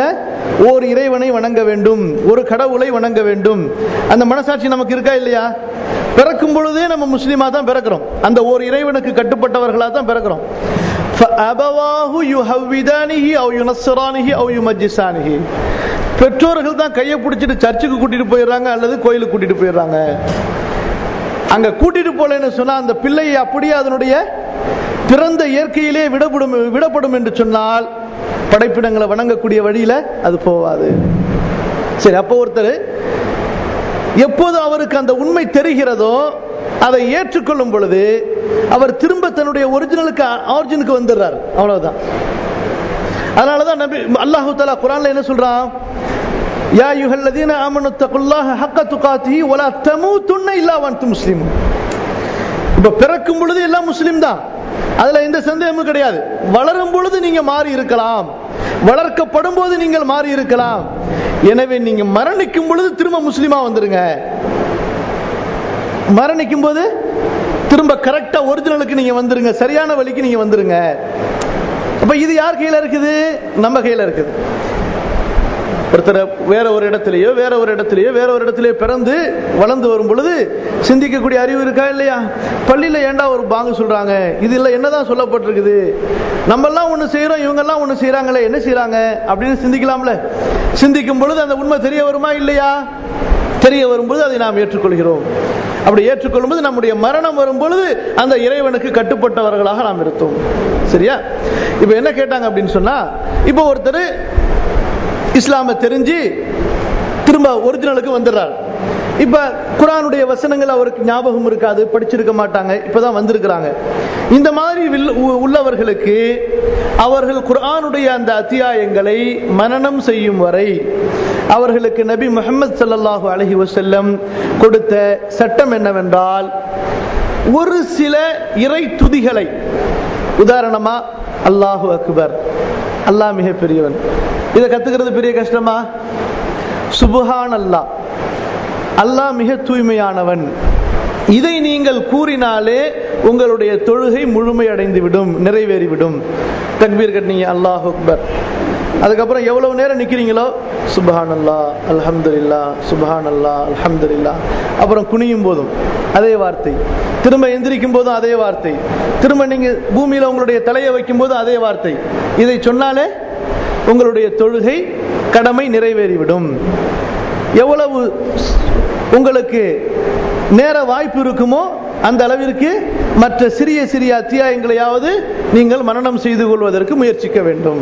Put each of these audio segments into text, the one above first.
ஓர் இறைவனை வணங்க வேண்டும் ஒரு கடவுளை வணங்க வேண்டும் அந்த மனசாட்சி நமக்கு இருக்கா இல்லையா பிறக்கும் பொழுதே நம்ம முஸ்லீமா தான் பிறக்கிறோம் அந்த ஓர் இறைவனுக்கு கட்டுப்பட்டவர்களா தான் பிறக்கிறோம் فَأَبَوَاهُ يُهَوِّدَانِهِ أَوْ يُنَصِّرَانِهِ أَوْ يُمَجِّسَانِهِ பெற்றோர்கள் தான் கையை பிடிச்சிட்டு சர்ச்சுக்கு கூட்டிட்டு போயிடுறாங்க அல்லது கோயிலுக்கு கூட்டிட்டு போயிடுறாங்க அங்க கூட்டிட்டு போலன்னு சொன்னா அந்த பிள்ளையை அப்படியே அதனுடைய பிறந்த இயற்கையிலே விடப்படும் விடப்படும் என்று சொன்னால் படைப்பிடங்களை வணங்கக்கூடிய வழியில அது போவாது சரி அப்போ ஒருத்தர் எப்போது அவருக்கு அந்த உண்மை தெரிகிறதோ அதை ஏற்றுக்கொள்ளும் பொழுது அவர் திரும்ப தன்னுடைய ஒரிஜினலுக்கு ஆரிஜினுக்கு வந்துடுறார் அவ்வளவுதான் அதனாலதான் நபி அல்லாஹு தஆலா குர்ஆன்ல என்ன சொல்றான் யா அய்யுஹல்லதீன ஆமனு தகுல்லாஹ ஹக்க துகாத்திஹி வலா தமூதுன்ன இல்லா வன்தும் முஸ்லிமூன் இப்ப பிறக்கும் பொழுது எல்லாம் முஸ்லிம் தான் அதுல எந்த சந்தேகமும் கிடையாது வளரும் பொழுது நீங்க மாறி இருக்கலாம் வளர்க்கப்படும் போது நீங்கள் மாறி இருக்கலாம் எனவே நீங்க மரணிக்கும் பொழுது திரும்ப முஸ்லிமா வந்துருங்க மரணிக்கும் போது திரும்ப கரெக்டா ஒரிஜினலுக்கு நீங்க வந்துருங்க சரியான வழிக்கு நீங்க வந்துருங்க அப்ப இது யார் கையில இருக்குது நம்ம கையில இருக்குது ஒருத்தர் வேற ஒரு இடத்திலேயோ வேற ஒரு இடத்திலேயோ வேற ஒரு இடத்திலேயோ பிறந்து வளர்ந்து வரும் பொழுது சிந்திக்கக்கூடிய அறிவு இருக்கா இல்லையா பள்ளியில ஏன்டா ஒரு பாங்கு சொல்றாங்க இது இல்ல என்னதான் சொல்லப்பட்டிருக்குது நம்ம எல்லாம் ஒண்ணு செய்யறோம் இவங்க எல்லாம் ஒண்ணு செய்யறாங்களே என்ன செய்யறாங்க அப்படின்னு சிந்திக்கலாம்ல சிந்திக்கும் பொழுது அந்த உண்மை தெரிய வருமா இல்லையா தெரிய வரும்போது அதை நாம் ஏற்றுக்கொள்கிறோம் அப்படி ஏற்றுக்கொள்ளும் போது நம்முடைய மரணம் வரும் பொழுது அந்த இறைவனுக்கு கட்டுப்பட்டவர்களாக நாம் இருத்தோம் சரியா இப்ப என்ன கேட்டாங்க அப்படின்னு சொன்னா இப்போ ஒருத்தர் இஸ்லாமை தெரிஞ்சு திரும்ப ஒரிஜினலுக்கு வந்துடுறார் இப்ப குரானுடைய வசனங்கள் அவருக்கு ஞாபகம் இருக்காது படிச்சிருக்க மாட்டாங்க இப்பதான் வந்திருக்கிறாங்க இந்த மாதிரி வில்- உ- உள்ளவர்களுக்கு அவர்கள் குர்ஆனுடைய அந்த அத்தியாயங்களை மனனம் செய்யும் வரை அவர்களுக்கு நபி முஹம்மது ஸல்லல்லாஹு அலைஹி வஸல்லம் கொடுத்த சட்டம் என்னவென்றால் ஒரு சில இறை துதிகளை உதாரணமா அல்லாஹு அக்பர் அல்லாஹ் மிக பெரியவன் இதை கத்துக்கிறது பெரிய கஷ்டமா சுபஹான் அல்லாஹ் அல்லாஹ் மிக தூய்மையானவன் இதை நீங்கள் கூறினாலே உங்களுடைய தொழுகை முழுமையடைந்து விடும் நிறைவேறிவிடும் தக்பீர் கட்டினீங்க அல்லாஹ் அக்பர் அதுக்கப்புறம் எவ்வளவு நேரம் நிக்கிறீங்களோ சுபஹான் அல்லா அல்ஹம்துலில்லா சுபஹான் அல்லா அல்ஹம்துலில்லா அப்புறம் குனியும் போதும் அதே வார்த்தை திரும்ப எந்திரிக்கும் போதும் அதே வார்த்தை திரும்ப நீங்க பூமியில உங்களுடைய தலையை வைக்கும் போதும் அதே வார்த்தை இதை சொன்னாலே உங்களுடைய தொழுகை கடமை நிறைவேறிவிடும் எவ்வளவு உங்களுக்கு நேர வாய்ப்பு இருக்குமோ அந்த அளவிற்கு மற்ற சிறிய சிறிய அத்தியாயங்களையாவது நீங்கள் மனனம் செய்து கொள்வதற்கு முயற்சிக்க வேண்டும்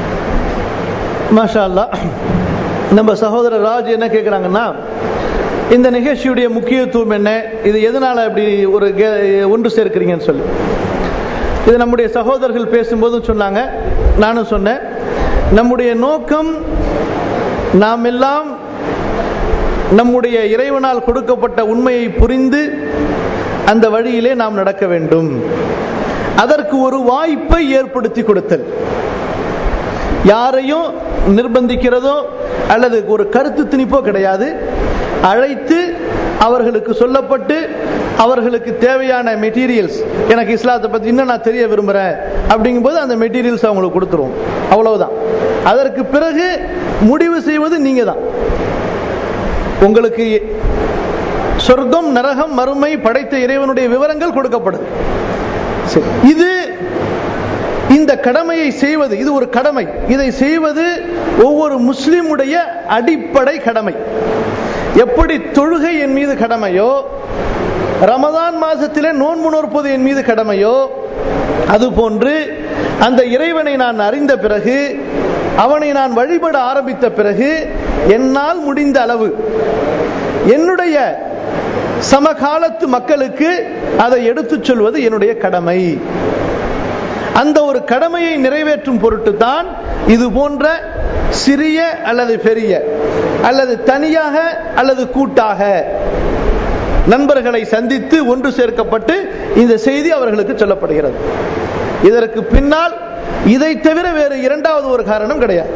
மாஷா அல்லாஹ் நம்ம சகோதரர் ராஜ் என்ன கேட்குறாங்கன்னா இந்த நிகழ்ச்சியுடைய முக்கியத்துவம் என்ன இது எதனால அப்படி ஒரு கே- ஒன்று சேர்க்கிறீங்கன்னு சொல்லி இது நம்முடைய சகோதரர்கள் பேசும்போதும் சொன்னாங்க நானும் சொன்னேன் நம்முடைய நோக்கம் நாம் எல்லாம் நம்முடைய இறைவனால் கொடுக்கப்பட்ட உண்மையை புரிந்து அந்த வழியிலே நாம் நடக்க வேண்டும் அதற்கு ஒரு வாய்ப்பை ஏற்படுத்தி கொடுத்தல் யாரையும் நிர்பந்திக்கிறதோ அல்லது ஒரு கருத்து திணிப்போ கிடையாது அழைத்து அவர்களுக்கு சொல்லப்பட்டு அவர்களுக்கு தேவையான மெட்டீரியல்ஸ் எனக்கு இஸ்லாத்தை பத்தி இன்னும் நான் தெரிய விரும்புறேன் அப்படிங்கும்போது அந்த மெட்டீரியல்ஸ் அவங்களுக்கு கொடுத்துருவோம் அவ்வளவுதான் அதற்கு பிறகு முடிவு செய்வது நீங்க தான் உங்களுக்கு சொர்க்கம் நரகம் மறுமை படைத்த இறைவனுடைய விவரங்கள் கொடுக்கப்படும் சரி. இது இந்த கடமையை செய்வது இது ஒரு கடமை இதை செய்வது ஒவ்வொரு முஸ்லிமுடைய அடிப்படை கடமை எப்படி தொழுகை என் மீது கடமையோ ரமதான் மாசத்திலே நோன்பு நோற்பது என் மீது கடமையோ அதுபோன்று அந்த இறைவனை நான் அறிந்த பிறகு அவனை நான் வழிபட ஆரம்பித்த பிறகு என்னால் முடிந்த அளவு என்னுடைய சமகாலத்து மக்களுக்கு அதை எடுத்துச் சொல்வது என்னுடைய கடமை அந்த ஒரு கடமையை நிறைவேற்றும் பொருட்டு தான் இது போன்ற சிறிய அல்லது பெரிய அல்லது தனியாக அல்லது கூட்டாக நண்பர்களை சந்தித்து ஒன்று சேர்க்கப்பட்டு இந்த செய்தி அவர்களுக்கு சொல்லப்படுகிறது இதற்கு பின்னால் இதை தவிர வேறு இரண்டாவது ஒரு காரணம் கிடையாது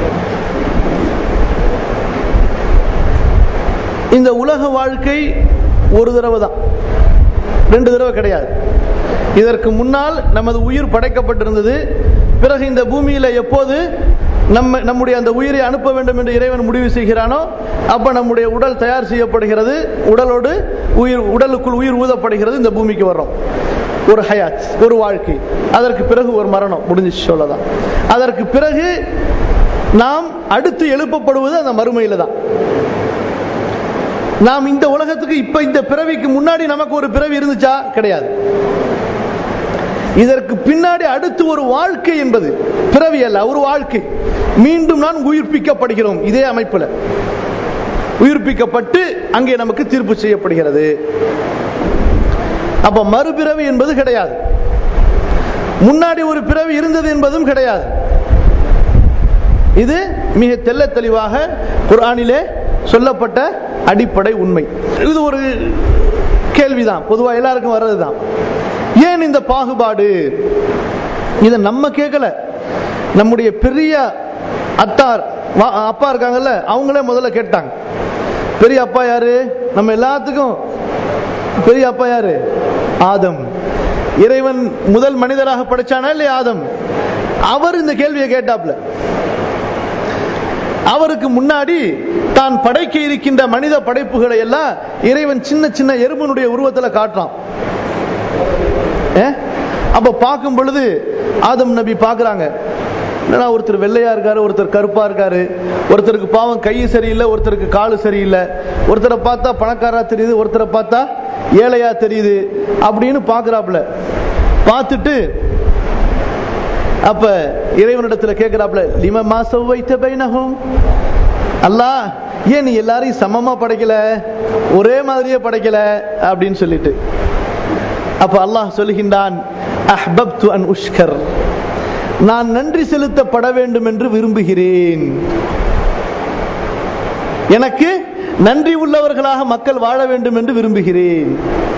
இந்த உலக வாழ்க்கை ஒரு தடவை தான் ரெண்டு தடவை கிடையாது இதற்கு முன்னால் நமது உயிர் படைக்கப்பட்டிருந்தது பிறகு இந்த பூமியில எப்போது நம்ம நம்முடைய அந்த உயிரை அனுப்ப வேண்டும் என்று இறைவன் முடிவு செய்கிறானோ அப்ப நம்முடைய உடல் தயார் செய்யப்படுகிறது உடலோடு உயிர் உடலுக்குள் உயிர் ஊதப்படுகிறது இந்த பூமிக்கு வர்றோம் ஒரு ஹயாத் ஒரு வாழ்க்கை அதற்கு பிறகு ஒரு மரணம் முடிஞ்சிச்சு சொல்லதான் அதற்கு பிறகு நாம் அடுத்து எழுப்பப்படுவது அந்த மறுமையில தான் நாம் இந்த உலகத்துக்கு இப்ப இந்த பிறவிக்கு முன்னாடி நமக்கு ஒரு பிறவி இருந்துச்சா கிடையாது இதற்கு பின்னாடி அடுத்து ஒரு வாழ்க்கை என்பது பிறவி அல்ல ஒரு வாழ்க்கை மீண்டும் நான் உயிர்ப்பிக்கப்படுகிறோம் இதே அமைப்புல உயிர்ப்பிக்கப்பட்டு அங்கே நமக்கு தீர்ப்பு செய்யப்படுகிறது அப்ப மறுபிறவி என்பது கிடையாது முன்னாடி ஒரு பிறவி இருந்தது என்பதும் கிடையாது இது மிக தெல்ல தெளிவாக குர்ஆனிலே சொல்லப்பட்ட அடிப்படை உண்மை இது ஒரு கேள்விதான் பொதுவா எல்லாருக்கும் வர்றதுதான் ஏன் இந்த பாகுபாடு இதை நம்ம கேட்கல நம்முடைய பெரிய அத்தார் வா- அப்பா இருக்காங்கல்ல அவங்களே முதல்ல கேட்டாங்க பெரிய அப்பா யாரு நம்ம எல்லாத்துக்கும் பெரிய அப்பா யாரு ஆதம் இறைவன் முதல் மனிதராக படைச்சானா இல்லையா ஆதம் அவர் இந்த கேள்வியை கேட்டாப்ல அவருக்கு முன்னாடி தான் படைக்க இருக்கின்ற மனித படைப்புகளை எல்லாம் இறைவன் சின்ன சின்ன எறும்பனுடைய உருவத்துல காட்டுறான் ஏ? அப்ப பார்க்கும் பொழுது ஆதம் நபி பார்க்கறாங்க என்னடா ஒருத்தர் வெள்ளையா இருக்காரு ஒருத்தர் கருப்பா இருக்காரு ஒருத்தருக்கு பாவம் கை சரியில்லை ஒருத்தருக்கு காலு சரியில்லை ஒருத்தரை பார்த்தா பணக்காரா தெரியுது ஒருத்தரை பார்த்தா ஏழையா தெரியுது அப்படின்னு பார்க்கறாப்புல பார்த்துட்டு அப்ப இறைவனிடத்துல கேட்கிறாப்புல லிம மாசம் வைத்த பைனகும் அல்லாஹ் ஏன் நீ எல்லாரையும் சமமா படைக்கல ஒரே மாதிரியே படைக்கல அப்படின்னு சொல்லிட்டு அப்ப அல்லாஹ் சொல்லுகின்றான் அஹ்பப்து அன் உஷ்கர் நான் நன்றி செலுத்தப்பட வேண்டும் என்று விரும்புகிறேன் எனக்கு நன்றி உள்ளவர்களாக மக்கள் வாழ வேண்டும் என்று விரும்புகிறேன்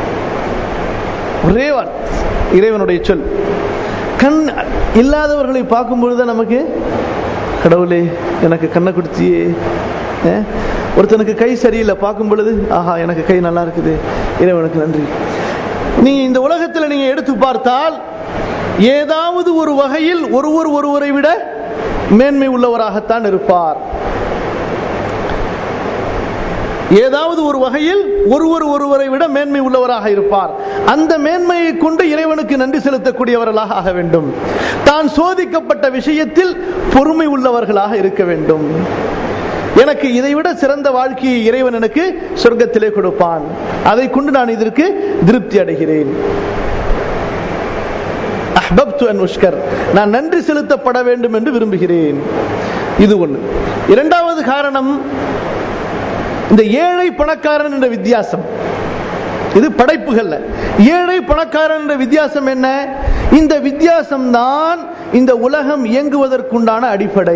ஒரே வார்த்தை இறைவனுடைய சொல் கண் இல்லாதவர்களை பார்க்கும் பொழுது நமக்கு கடவுளே எனக்கு கண்ணை கொடுத்தியே அஹ், ஒருத்தனுக்கு கை சரியில்லை பார்க்கும் பொழுது ஆஹா எனக்கு கை நல்லா இருக்குது இறைவனுக்கு நன்றி நீங்க இந்த உலகத்தில் நீங்க எடுத்து பார்த்தால் ஏதாவது ஒரு வகையில் ஒருவர் ஒருவரை விட மேன்மை உள்ளவராகத்தான் இருப்பார் ஏதாவது ஒரு வகையில் ஒருவர் ஒருவரை விட மேன்மை உள்ளவராக இருப்பார் அந்த மேன்மையை கொண்டு இறைவனுக்கு நன்றி செலுத்தக்கூடியவர்களாக ஆக வேண்டும் தான் சோதிக்கப்பட்ட விஷயத்தில் பொறுமை உள்ளவர்களாக இருக்க வேண்டும் எனக்கு இதைவிட சிறந்த வாழ்க்கையை இறைவன் எனக்கு சொர்க்கத்திலே கொடுப்பான் அதை கொண்டு நான் இதற்கு திருப்தி அடைகிறேன் அஹ்பப்து அன் உஷ்கர் நான் நன்றி செலுத்தப்பட வேண்டும் என்று விரும்புகிறேன் இது ஒண்ணு இரண்டாவது காரணம் இந்த ஏழை பணக்காரன் என்ற வித்தியாசம் இது படைப்புகள்ல ஏழை பணக்காரன் என்ற வித்தியாசம் என்ன இந்த வித்தியாசம் தான் இந்த உலகம் இயங்குவதற்குண்டான அடிப்படை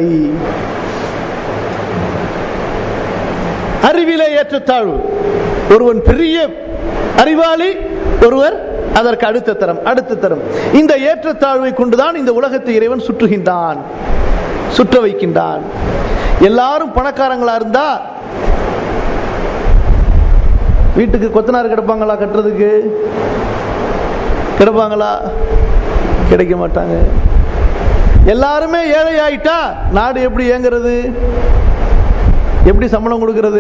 அறிவிலே ஏற்றத்தாழ்வு ஒருவன் பெரிய அறிவாளி ஒருவர் அதற்கு அடுத்த தரம் அடுத்த தரம் இந்த ஏற்றத்தாழ்வை கொண்டுதான் இந்த உலகத்தை இறைவன் சுற்றுகின்றான் சுற்ற வைக்கின்றான் எல்லாரும் பணக்காரங்களா இருந்தா வீட்டுக்கு கொத்தனார் கிடப்பாங்களா கட்டுறதுக்கு கிடப்பாங்களா கிடைக்க மாட்டாங்க எல்லாருமே ஏழை ஆயிட்டா நாடு எப்படி இயங்குறது எப்படி சம்பளம் கொடுக்கிறது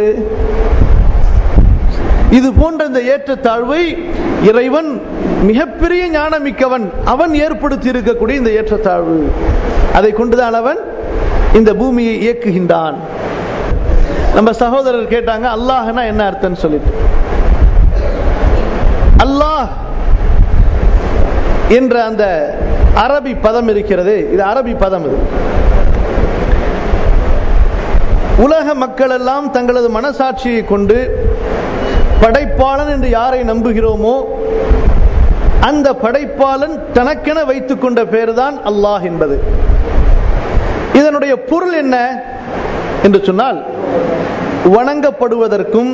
இது போன்ற இந்த ஏற்றத்தாழ்வை இறைவன் மிகப்பெரிய ஞானமிக்கவன் அவன் ஏற்படுத்தி இருக்கக்கூடிய இந்த ஏற்றத்தாழ்வு அதை கொண்டுதான் அவன் இந்த பூமியை இயக்குகின்றான் நம்ம சகோதரர் கேட்டாங்க அல்லாஹ்னா என்ன அர்த்தம்னு சொல்லிட்டு அல்லாஹ் என்ற அந்த அரபி பதம் இருக்கிறது இது அரபி பதம் இது உலக மக்கள் எல்லாம் தங்களது மனசாட்சியை கொண்டு படைப்பாளன் என்று யாரை நம்புகிறோமோ அந்த படைப்பாளன் தனக்கென வைத்துக் கொண்ட பெயர்தான் அல்லாஹ் என்பது இதனுடைய பொருள் என்ன என்று சொன்னால் வணங்கப்படுவதற்கும்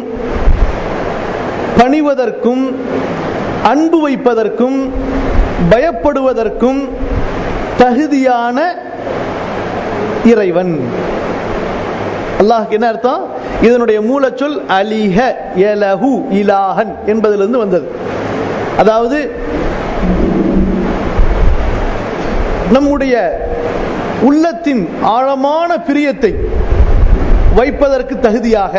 பணிவதற்கும் அன்பு வைப்பதற்கும் பயப்படுவதற்கும் தகுதியான இறைவன் அல்லாஹ் என்ன அர்த்தம் இதனுடைய மூலச்சொல் அலிஹ எலஹு இலாஹன் என்பதிலிருந்து வந்தது அதாவது நம்முடைய உள்ளத்தின் ஆழமான பிரியத்தை வைப்பதற்கு தகுதியாக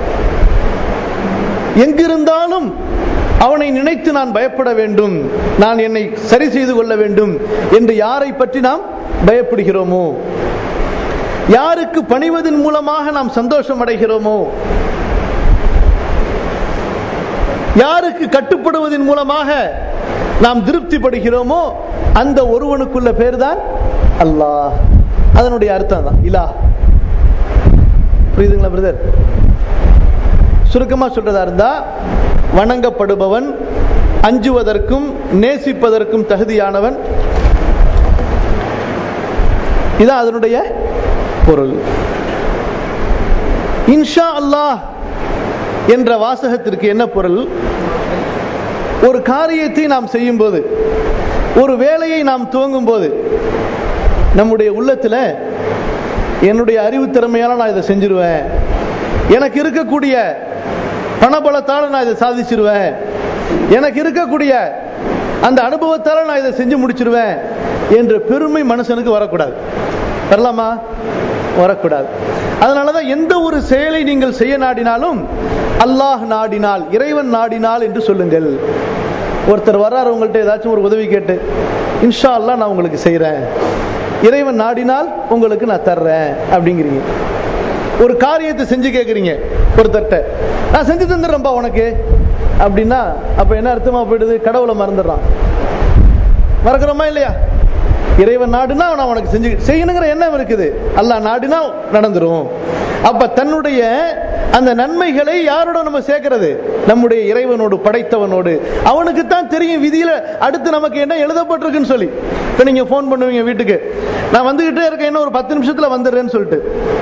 எங்கிருந்தாலும் அவனை நினைத்து நான் பயப்பட வேண்டும் நான் என்னை சரி செய்து கொள்ள வேண்டும் என்று யாரை பற்றி நாம் பயப்படுகிறோமோ யாருக்கு பணிவதன் மூலமாக நாம் சந்தோஷம் அடைகிறோமோ யாருக்கு கட்டுப்படுவதன் மூலமாக நாம் திருப்திப்படுகிறோமோ அந்த ஒருவனுக்குள்ள பேர் தான் அல்லாஹ் அதனுடைய அர்த்தம் தான் இலா புரியுதுங்களா பிரதர் சுருக்கமா சொல்றதா இருந்தா வணங்கப்படுபவன் அஞ்சுவதற்கும் நேசிப்பதற்கும் தகுதியானவன் இதான் அதனுடைய பொருள் இன்ஷா அல்லாஹ் என்ற வாசகத்திற்கு என்ன பொருள் ஒரு காரியத்தை நாம் செய்யும் போது ஒரு வேலையை நாம் துவங்கும் போது நம்முடைய உள்ளத்துல என்னுடைய அறிவு திறமையால நான் இதை செஞ்சிருவேன் எனக்கு இருக்கக்கூடிய பணபலத்தால நான் இதை சாதிச்சிருவேன் எனக்கு இருக்கக்கூடிய அந்த அனுபவத்தால நான் இதை செஞ்சு முடிச்சிருவேன் என்ற பெருமை மனுஷனுக்கு வரக்கூடாது வரலாமா வரக்கூடாது அதனாலதான் எந்த ஒரு செயலை நீங்கள் செய்ய நாடினாலும் அல்லாஹ் நாடினால் இறைவன் நாடினால் என்று சொல்லுங்கள் ஒருத்தர் வர்றாரு உங்கள்ட்ட ஏதாச்சும் ஒரு உதவி கேட்டு இன்ஷா அல்லாஹ் நான் உங்களுக்கு செய்யறேன் இறைவன் நாடினால் உங்களுக்கு நான் தர்றேன் அப்படிங்கிறீங்க ஒரு காரியத்தை செஞ்சு கேட்குறீங்க ஒருத்தர்ட்ட நான் செஞ்சு தந்துடுறேன்ப்பா உனக்கு அப்படின்னா அப்ப என்ன அர்த்தமா போயிடுது கடவுளை மறந்துடுறான் மறக்கிறோமா இல்லையா இறைவன் நாடுனா நான் உனக்கு செஞ்சு செய்யணுங்கிற எண்ணம் இருக்குது அல்லாஹ் நாடுனா நடந்துரும் அப்ப தன்னுடைய அந்த நன்மைகளை யாரோட நம்ம சேர்க்கிறது நம்முடைய இறைவனோடு படைத்தவனோடு அவனுக்கு தான் தெரியும் விதியில அடுத்து நமக்கு என்ன எழுதப்பட்டிருக்குன்னு சொல்லி இப்ப நீங்க போன் பண்ணுவீங்க வீட்டுக்கு நான் வந்துகிட்டே இருக்கேன் இன்னும் ஒரு பத்து நிமிஷத்துல வந்துடுறேன்னு சொல்லிட்டு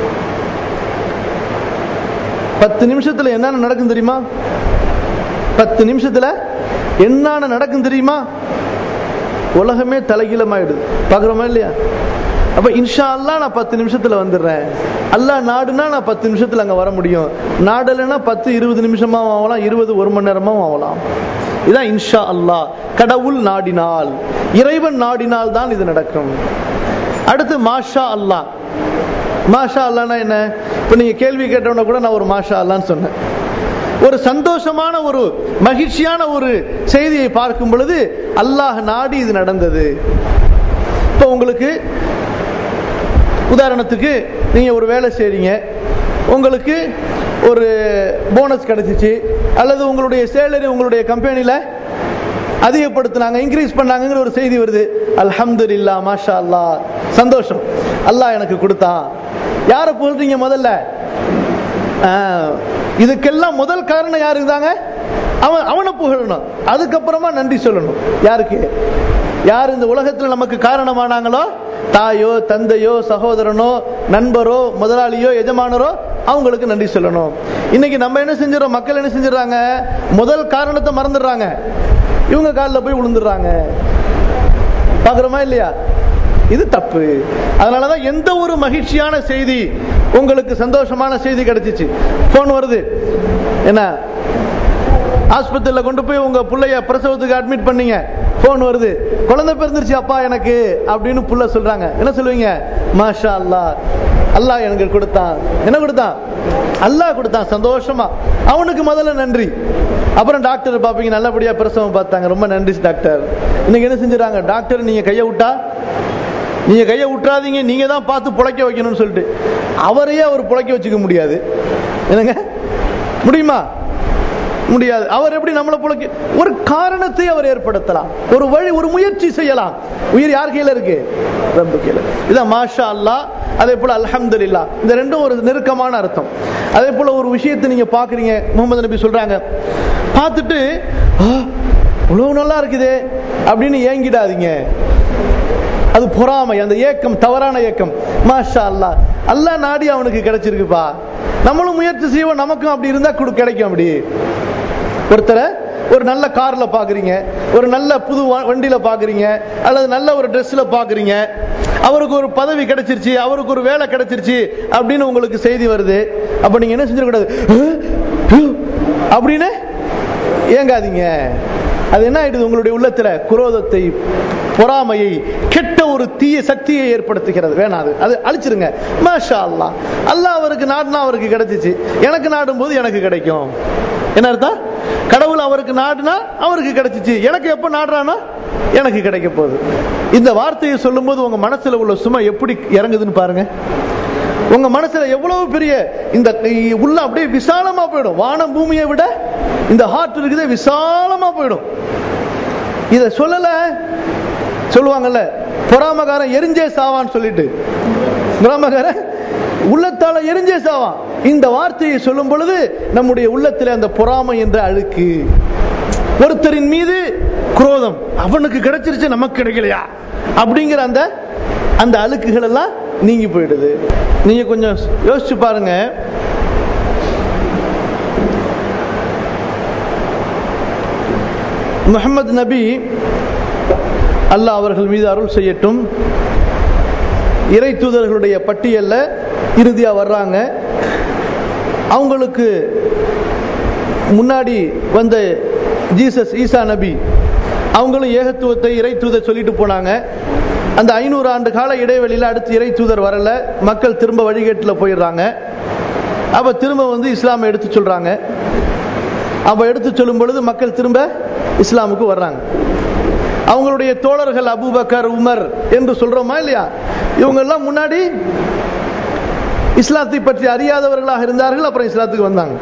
பத்து நிமிஷத்துல என்னென்ன நடக்கும் தெரியுமா பத்து நிமிஷத்துல என்னென்ன நடக்கும் தெரியுமா உலகமே தலைகீழமாயிடுது பாக்குறோமா இல்லையா அப்ப இன்ஷா அல்லா நான் பத்து நிமிஷத்துல வந்துடுறேன் அல்லா நாடுனா நான் பத்து நிமிஷத்துல அங்க வர முடியும் நாடலைன்னா பத்து இருபது நிமிஷமாவும் ஆகலாம் இருபது ஒரு மணி நேரமாவும் ஆகலாம் இதான் இன்ஷா அல்லாஹ் கடவுள் நாடினால் இறைவன் நாடினால் தான் இது நடக்கும் அடுத்து மாஷா அல்லாஹ் மாஷா அல்லான்னா என்ன இப்ப நீங்க கேள்வி கேட்டவன கூட நான் ஒரு மாஷா அல்லான்னு சொன்னேன் ஒரு சந்தோஷமான ஒரு மகிழ்ச்சியான ஒரு செய்தியை பார்க்கும் பொழுது அல்லாஹ் நாடி இது நடந்தது இப்போ உங்களுக்கு உதாரணத்துக்கு நீங்க ஒரு வேலை செய்றீங்க உங்களுக்கு ஒரு போனஸ் கிடைச்சிச்சு அல்லது உங்களுடைய சேலரி உங்களுடைய கம்பெனில அதிகப்படுத்தினாங்க இன்க்ரீஸ் பண்ணாங்கிற ஒரு செய்தி வருது அல்ஹம்து இல்லா மாஷா அல்லா சந்தோஷம் அல்லாஹ் எனக்கு கொடுத்தான் யாரை புகழ்றீங்க முதல்ல இதுக்கெல்லாம் முதல் காரணம் யாரு இருந்தாங்க அவன் அவனை புகழணும் அதுக்கப்புறமா நன்றி சொல்லணும் யாருக்கு யார் இந்த உலகத்தில் நமக்கு காரணமானாங்களோ தாயோ தந்தையோ சகோதரனோ நண்பரோ முதலாளியோ எஜமானரோ அவங்களுக்கு நன்றி சொல்லணும் இன்னைக்கு நம்ம என்ன செஞ்சிடறோம் மக்கள் என்ன செஞ்சிடறாங்க முதல் காரணத்தை மறந்துடுறாங்க இவங்க காலில் போய் விழுந்துடுறாங்க பாக்குறோமா இல்லையா இது தப்பு அதனாலதான் எந்த ஒரு மகிழ்ச்சியான செய்தி உங்களுக்கு சந்தோஷமான செய்தி கிடைச்சிச்சு போன் வருது என்ன ஆஸ்பத்திரியில கொண்டு போய் உங்க பிள்ளைய பிரசவத்துக்கு அட்மிட் பண்ணீங்க போன் வருது குழந்தை பிறந்துருச்சு அப்பா எனக்கு அப்படின்னு புள்ள சொல்றாங்க என்ன சொல்லுவீங்க மாஷா அல்லா அல்லாஹ் எனக்கு கொடுத்தான் என்ன கொடுத்தான் அல்லாஹ் கொடுத்தான் சந்தோஷமா அவனுக்கு முதல்ல நன்றி அப்புறம் டாக்டர் பாப்பீங்க நல்லபடியா பிரசவம் பார்த்தாங்க ரொம்ப நன்றி டாக்டர் இன்னைக்கு என்ன செஞ்சுறாங்க டாக்டர் நீங்க கையை விட்டா நீங்க கையை விட்டுறாதீங்க நீங்க தான் பார்த்து புழைக்க வைக்கணும்னு சொல்லிட்டு அவரையே அவர் புழைக்க வச்சுக்க முடியாது என்னங்க முடியுமா முடியாது அவர் எப்படி நம்மளை புழைக்க ஒரு காரணத்தை அவர் ஏற்படுத்தலாம் ஒரு வழி ஒரு முயற்சி செய்யலாம் உயிர் யார் கையில இருக்கு ரப்பு கையில இதான் மாஷா அல்லா அதே போல அல்ஹம்து இந்த ரெண்டும் ஒரு நெருக்கமான அர்த்தம் அதே போல ஒரு விஷயத்தை நீங்க பாக்குறீங்க முகமது நபி சொல்றாங்க பார்த்துட்டு இவ்வளவு நல்லா இருக்குதே அப்படின்னு ஏங்கிடாதீங்க அது பொறாமை அந்த ஏக்கம் தவறான ஏக்கம் மாஷா அல்லா அல்லா நாடி அவனுக்கு கிடைச்சிருக்குப்பா நம்மளும் முயற்சி செய்வோம் நமக்கும் அப்படி இருந்தா கொடு கிடைக்கும் அப்படி ஒருத்தரை ஒரு நல்ல கார்ல பாக்குறீங்க ஒரு நல்ல புது வண்டியில பாக்குறீங்க அல்லது நல்ல ஒரு ட்ரெஸ்ல பாக்குறீங்க அவருக்கு ஒரு பதவி கிடைச்சிருச்சு அவருக்கு ஒரு வேலை கிடைச்சிருச்சு அப்படின்னு உங்களுக்கு செய்தி வருது அப்ப நீங்க என்ன செஞ்சிடக்கூடாது அப்படின்னு ஏங்காதீங்க அது என்ன ஆயிடுது உங்களுடைய உள்ளத்துல குரோதத்தை பொறாமையை கெட்ட ஒரு தீய சக்தியை ஏற்படுத்துகிறது வேணாது அது அழிச்சிருங்க மாஷா அல்லாஹ் அல்லாஹ் அவருக்கு நாடுனா அவருக்கு கிடைச்சிச்சு எனக்கு நாடும் போது எனக்கு கிடைக்கும் என்ன அர்த்தம் கடவுள் அவருக்கு நாடுனா அவருக்கு கிடைச்சிச்சு எனக்கு எப்ப நாடுறானோ எனக்கு கிடைக்க போகுது இந்த வார்த்தையை சொல்லும்போது உங்க மனசுல உள்ள சுமை எப்படி இறங்குதுன்னு பாருங்க உங்க மனசுல எவ்வளவு பெரிய இந்த உள்ள அப்படியே விசாலமா போயிடும் வானம் பூமியை விட இந்த ஹார்ட் இருக்குதே விசாலமா போயிடும் இத சொல்லல சொல்லுவாங்கல்ல பொறாமக்காரன் எரிஞ்சே சாவான்னு சொல்லிட்டு பொறாமக்காரன் உள்ளத்தால எரிஞ்சே சாவான் இந்த வார்த்தையை சொல்லும் பொழுது நம்முடைய உள்ளத்தில் அந்த பொறாமை என்ற அழுக்கு ஒருத்தரின் மீது குரோதம் அவனுக்கு கிடைச்சிருச்சு நமக்கு கிடைக்கலையா அப்படிங்கிற அந்த அந்த அழுக்குகள் எல்லாம் நீங்கி போயிடுது நீங்க கொஞ்சம் யோசிச்சு பாருங்க முகமது நபி அல்லாஹ் அவர்கள் மீது அருள் செய்யட்டும் இறை தூதர்களுடைய பட்டியல்ல இறுதியா வர்றாங்க அவங்களுக்கு முன்னாடி வந்த ஜீசஸ் ஈசா நபி அவங்களும் ஏகத்துவத்தை இறை தூதர் சொல்லிட்டு போனாங்க அந்த ஐநூறு ஆண்டு கால இடைவெளியில் அடுத்து இறை தூதர் வரல மக்கள் திரும்ப வழிகேட்டில் போயிடுறாங்க அப்ப திரும்ப வந்து இஸ்லாமை எடுத்து சொல்றாங்க அப்ப எடுத்து சொல்லும் பொழுது மக்கள் திரும்ப இஸ்லாமுக்கு வர்றாங்க அவங்களுடைய தோழர்கள் அபூபக்கர் உமர் என்று சொல்றோமா இல்லையா இவங்க எல்லாம் முன்னாடி இஸ்லாத்தை பற்றி அறியாதவர்களாக இருந்தார்கள் அப்புறம் இஸ்லாத்துக்கு வந்தாங்க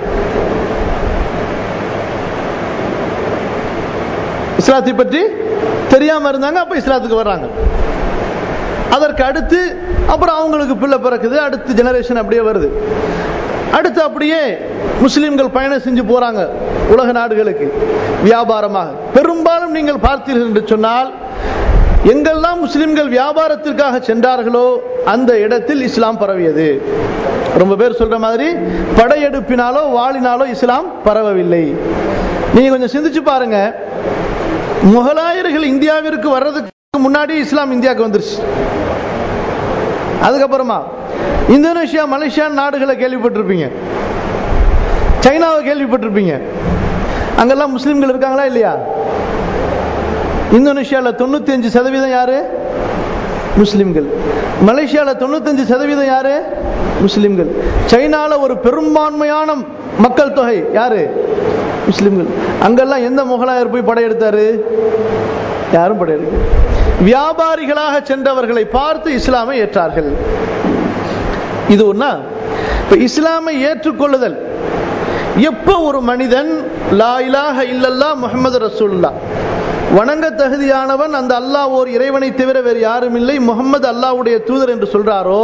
இஸ்லாத்தை பற்றி தெரியாம இருந்தாங்க அப்ப இஸ்லாத்துக்கு வர்றாங்க அதற்கு அடுத்து அப்புறம் அவங்களுக்கு பிள்ளை பிறக்குது அடுத்து ஜெனரேஷன் அப்படியே வருது அடுத்து அப்படியே முஸ்லிம்கள் பயணம் செஞ்சு போறாங்க உலக நாடுகளுக்கு வியாபாரமாக பெரும்பாலும் நீங்கள் பார்த்தீர்கள் என்று சொன்னால் எங்கெல்லாம் முஸ்லிம்கள் வியாபாரத்திற்காக சென்றார்களோ அந்த இடத்தில் இஸ்லாம் பரவியது ரொம்ப பேர் சொல்ற மாதிரி படையெடுப்பினாலோ வாளினாலோ இஸ்லாம் பரவவில்லை நீங்க கொஞ்சம் சிந்திச்சு பாருங்க முகலாயர்கள் இந்தியாவிற்கு வர்றதுக்கு முன்னாடி இஸ்லாம் இந்தியாவுக்கு வந்துருச்சு அதுக்கப்புறமா இந்தோனேஷியா மலேசியா நாடுகளை கேள்விப்பட்டிருப்பீங்க சைனாவை கேள்விப்பட்டிருப்பீங்க அங்கெல்லாம் முஸ்லிம்கள் இருக்காங்களா இல்லையா இந்தோனேஷியாவில் தொண்ணூத்தி அஞ்சு சதவீதம் யாரு முஸ்லிம்கள் மலேசியாவில் தொண்ணூத்தஞ்சு சதவீதம் யாரு முஸ்லிம்கள் சைனால ஒரு பெரும்பான்மையான மக்கள் தொகை யாரு முஸ்லிம்கள் அங்கெல்லாம் எந்த முகலாயர் போய் படையெடுத்தாரு யாரும் படையெடுக்க வியாபாரிகளாக சென்றவர்களை பார்த்து இஸ்லாமை ஏற்றார்கள் இது ஒன்னா இப்ப இஸ்லாமை ஏற்றுக்கொள்ளுதல் எப்ப ஒரு மனிதன் லா இலாஹ இல்லல்லா முகமது ரசூல்லா வணங்க தகுதியானவன் அந்த அல்லாஹ் ஓர் இறைவனை தவிர வேறு யாரும் இல்லை முகமது அல்லாஹ்வுடைய தூதர் என்று சொல்றாரோ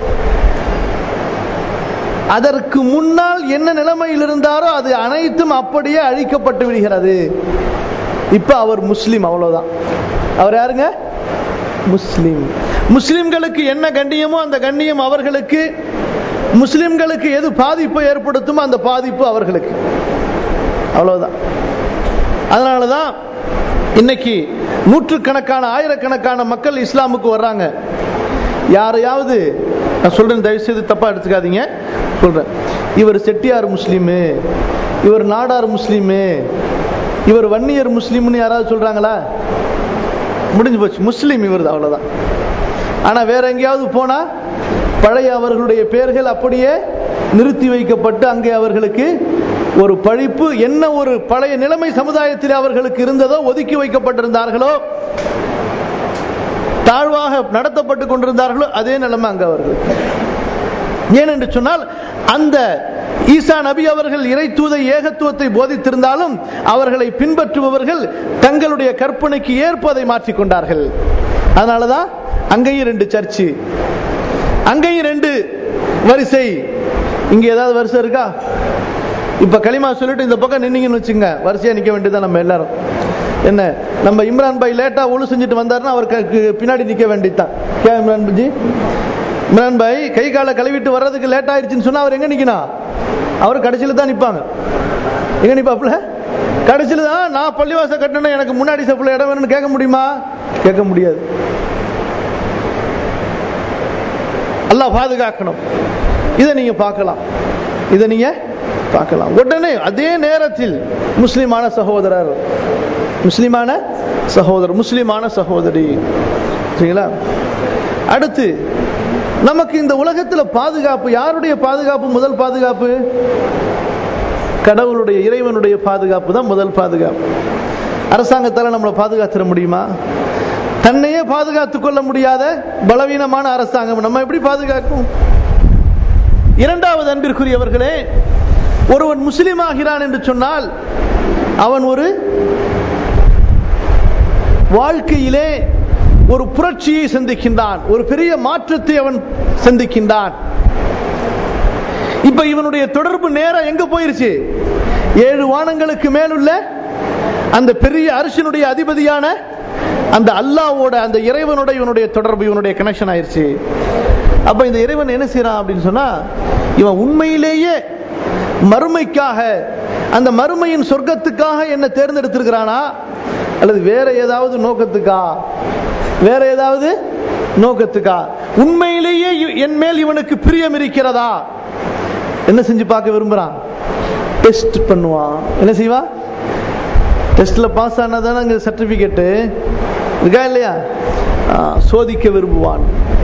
அதற்கு முன்னால் என்ன நிலைமையில் இருந்தாரோ அது அனைத்தும் அப்படியே அழிக்கப்பட்டு விடுகிறது இப்ப அவர் முஸ்லிம் அவ்வளவுதான் அவர் யாருங்க முஸ்லிம் முஸ்லிம்களுக்கு என்ன கண்ணியமோ அந்த கண்ணியம் அவர்களுக்கு முஸ்லிம்களுக்கு எது பாதிப்பை ஏற்படுத்துமோ அந்த பாதிப்பு அவர்களுக்கு அவ்வளவுதான் அதனாலதான் இன்னைக்கு நூற்றுக்கணக்கான ஆயிரக்கணக்கான மக்கள் இஸ்லாமுக்கு வர்றாங்க யாரையாவது நான் சொல்றேன் தயவு செய்து தப்பா எடுத்துக்காதீங்க சொல்றேன் இவர் செட்டியார் முஸ்லீமு இவர் நாடார் முஸ்லீமு இவர் வன்னியர் முஸ்லீம்னு யாராவது சொல்றாங்களா முடிஞ்சு போச்சு முஸ்லீம் இவர் அவ்வளவுதான் ஆனா வேற எங்கேயாவது போனா பழைய அவர்களுடைய பெயர்கள் அப்படியே நிறுத்தி வைக்கப்பட்டு அங்கே அவர்களுக்கு ஒரு பழிப்பு என்ன ஒரு பழைய நிலைமை சமுதாயத்தில் அவர்களுக்கு இருந்ததோ ஒதுக்கி வைக்கப்பட்டிருந்தார்களோ தாழ்வாக நடத்தப்பட்டு கொண்டிருந்தார்களோ அதே நிலைமை அங்க அவர்களுக்கு ஏனென்று சொன்னால் அந்த ஈசா நபி அவர்கள் இறை தூத ஏகத்துவத்தை போதித்திருந்தாலும் அவர்களை பின்பற்றுபவர்கள் தங்களுடைய கற்பனைக்கு ஏற்பதை மாற்றிக்கொண்டார்கள் அதனாலதான் அங்கேயும் ரெண்டு சர்ச்சு அங்கேயும் ரெண்டு வரிசை இங்க ஏதாவது வரிசை இருக்கா இப்ப களிமா சொல்லிட்டு இந்த பக்கம் நின்னீங்கன்னு வச்சுங்க வரிசையா நிக்க வேண்டியதான் நம்ம எல்லாரும் என்ன நம்ம இம்ரான் பாய் லேட்டா ஒழு செஞ்சுட்டு வந்தாருன்னா அவருக்கு பின்னாடி நிக்க வேண்டியதுதான் கே இம்ரான் ஜி இம்ரான் பாய் கை காலை கழுவிட்டு வர்றதுக்கு லேட் ஆயிடுச்சுன்னு சொன்னா அவர் எங்க நிக்கணும் அவர் கடைசியில தான் நிப்பாங்க எங்க நிப்பாப்புல கடைசியில தான் நான் பள்ளிவாச கட்டணும் எனக்கு முன்னாடி செப்புல இடம் வேணும்னு கேட்க முடியுமா கேட்க முடியாது அல்லாஹ் பாதுகாக்கணும் இதை நீங்க பார்க்கலாம் இதை நீங்க பார்க்கலாம் உடனே அதே நேரத்தில் முஸ்லிமான சகோதரர் முஸ்லிமான சகோதரர் முஸ்லிமான சகோதரி சரிங்களா அடுத்து நமக்கு இந்த உலகத்துல பாதுகாப்பு யாருடைய பாதுகாப்பு முதல் பாதுகாப்பு கடவுளுடைய இறைவனுடைய பாதுகாப்பு தான் முதல் பாதுகாப்பு அரசாங்கத்தால நம்மளை பாதுகாத்துட முடியுமா தன்னையே பாதுகாத்துக் கொள்ள முடியாத பலவீனமான அரசாங்கம் நம்ம எப்படி பாதுகாக்கும் இரண்டாவது அன்பிற்குரியவர்களே ஒருவன் முஸ்லீம் ஆகிறான் என்று சொன்னால் அவன் ஒரு வாழ்க்கையிலே ஒரு புரட்சியை சந்திக்கின்றான் ஒரு பெரிய மாற்றத்தை அவன் சந்திக்கின்றான் இப்ப இவனுடைய தொடர்பு நேரம் எங்க போயிருச்சு ஏழு வானங்களுக்கு மேலுள்ள அந்த பெரிய அரசனுடைய அதிபதியான அந்த அல்லாவோட அந்த இறைவனோட இவனுடைய தொடர்பு இவனுடைய கனெக்ஷன் ஆயிருச்சு அப்ப இந்த இறைவன் என்ன செய்யறான் அப்படின்னு சொன்னா இவன் உண்மையிலேயே மறுமைக்காக அந்த மறுமையின் சொர்க்கத்துக்காக என்ன தேர்ந்தெடுத்திருக்கிறானா அல்லது வேற ஏதாவது நோக்கத்துக்கா வேற ஏதாவது நோக்கத்துக்கா உண்மையிலேயே இ- என் மேல் இவனுக்கு பிரியம் இருக்கிறதா என்ன செஞ்சு பார்க்க விரும்புறான் டெஸ்ட் பண்ணுவான் என்ன செய்வா டெஸ்ட்ல பாஸ் ஆனாதானே அங்க சர்டிபிகேட்டு இருக்கா இல்லையா ஆ, சோதிக்க விரும்புவான்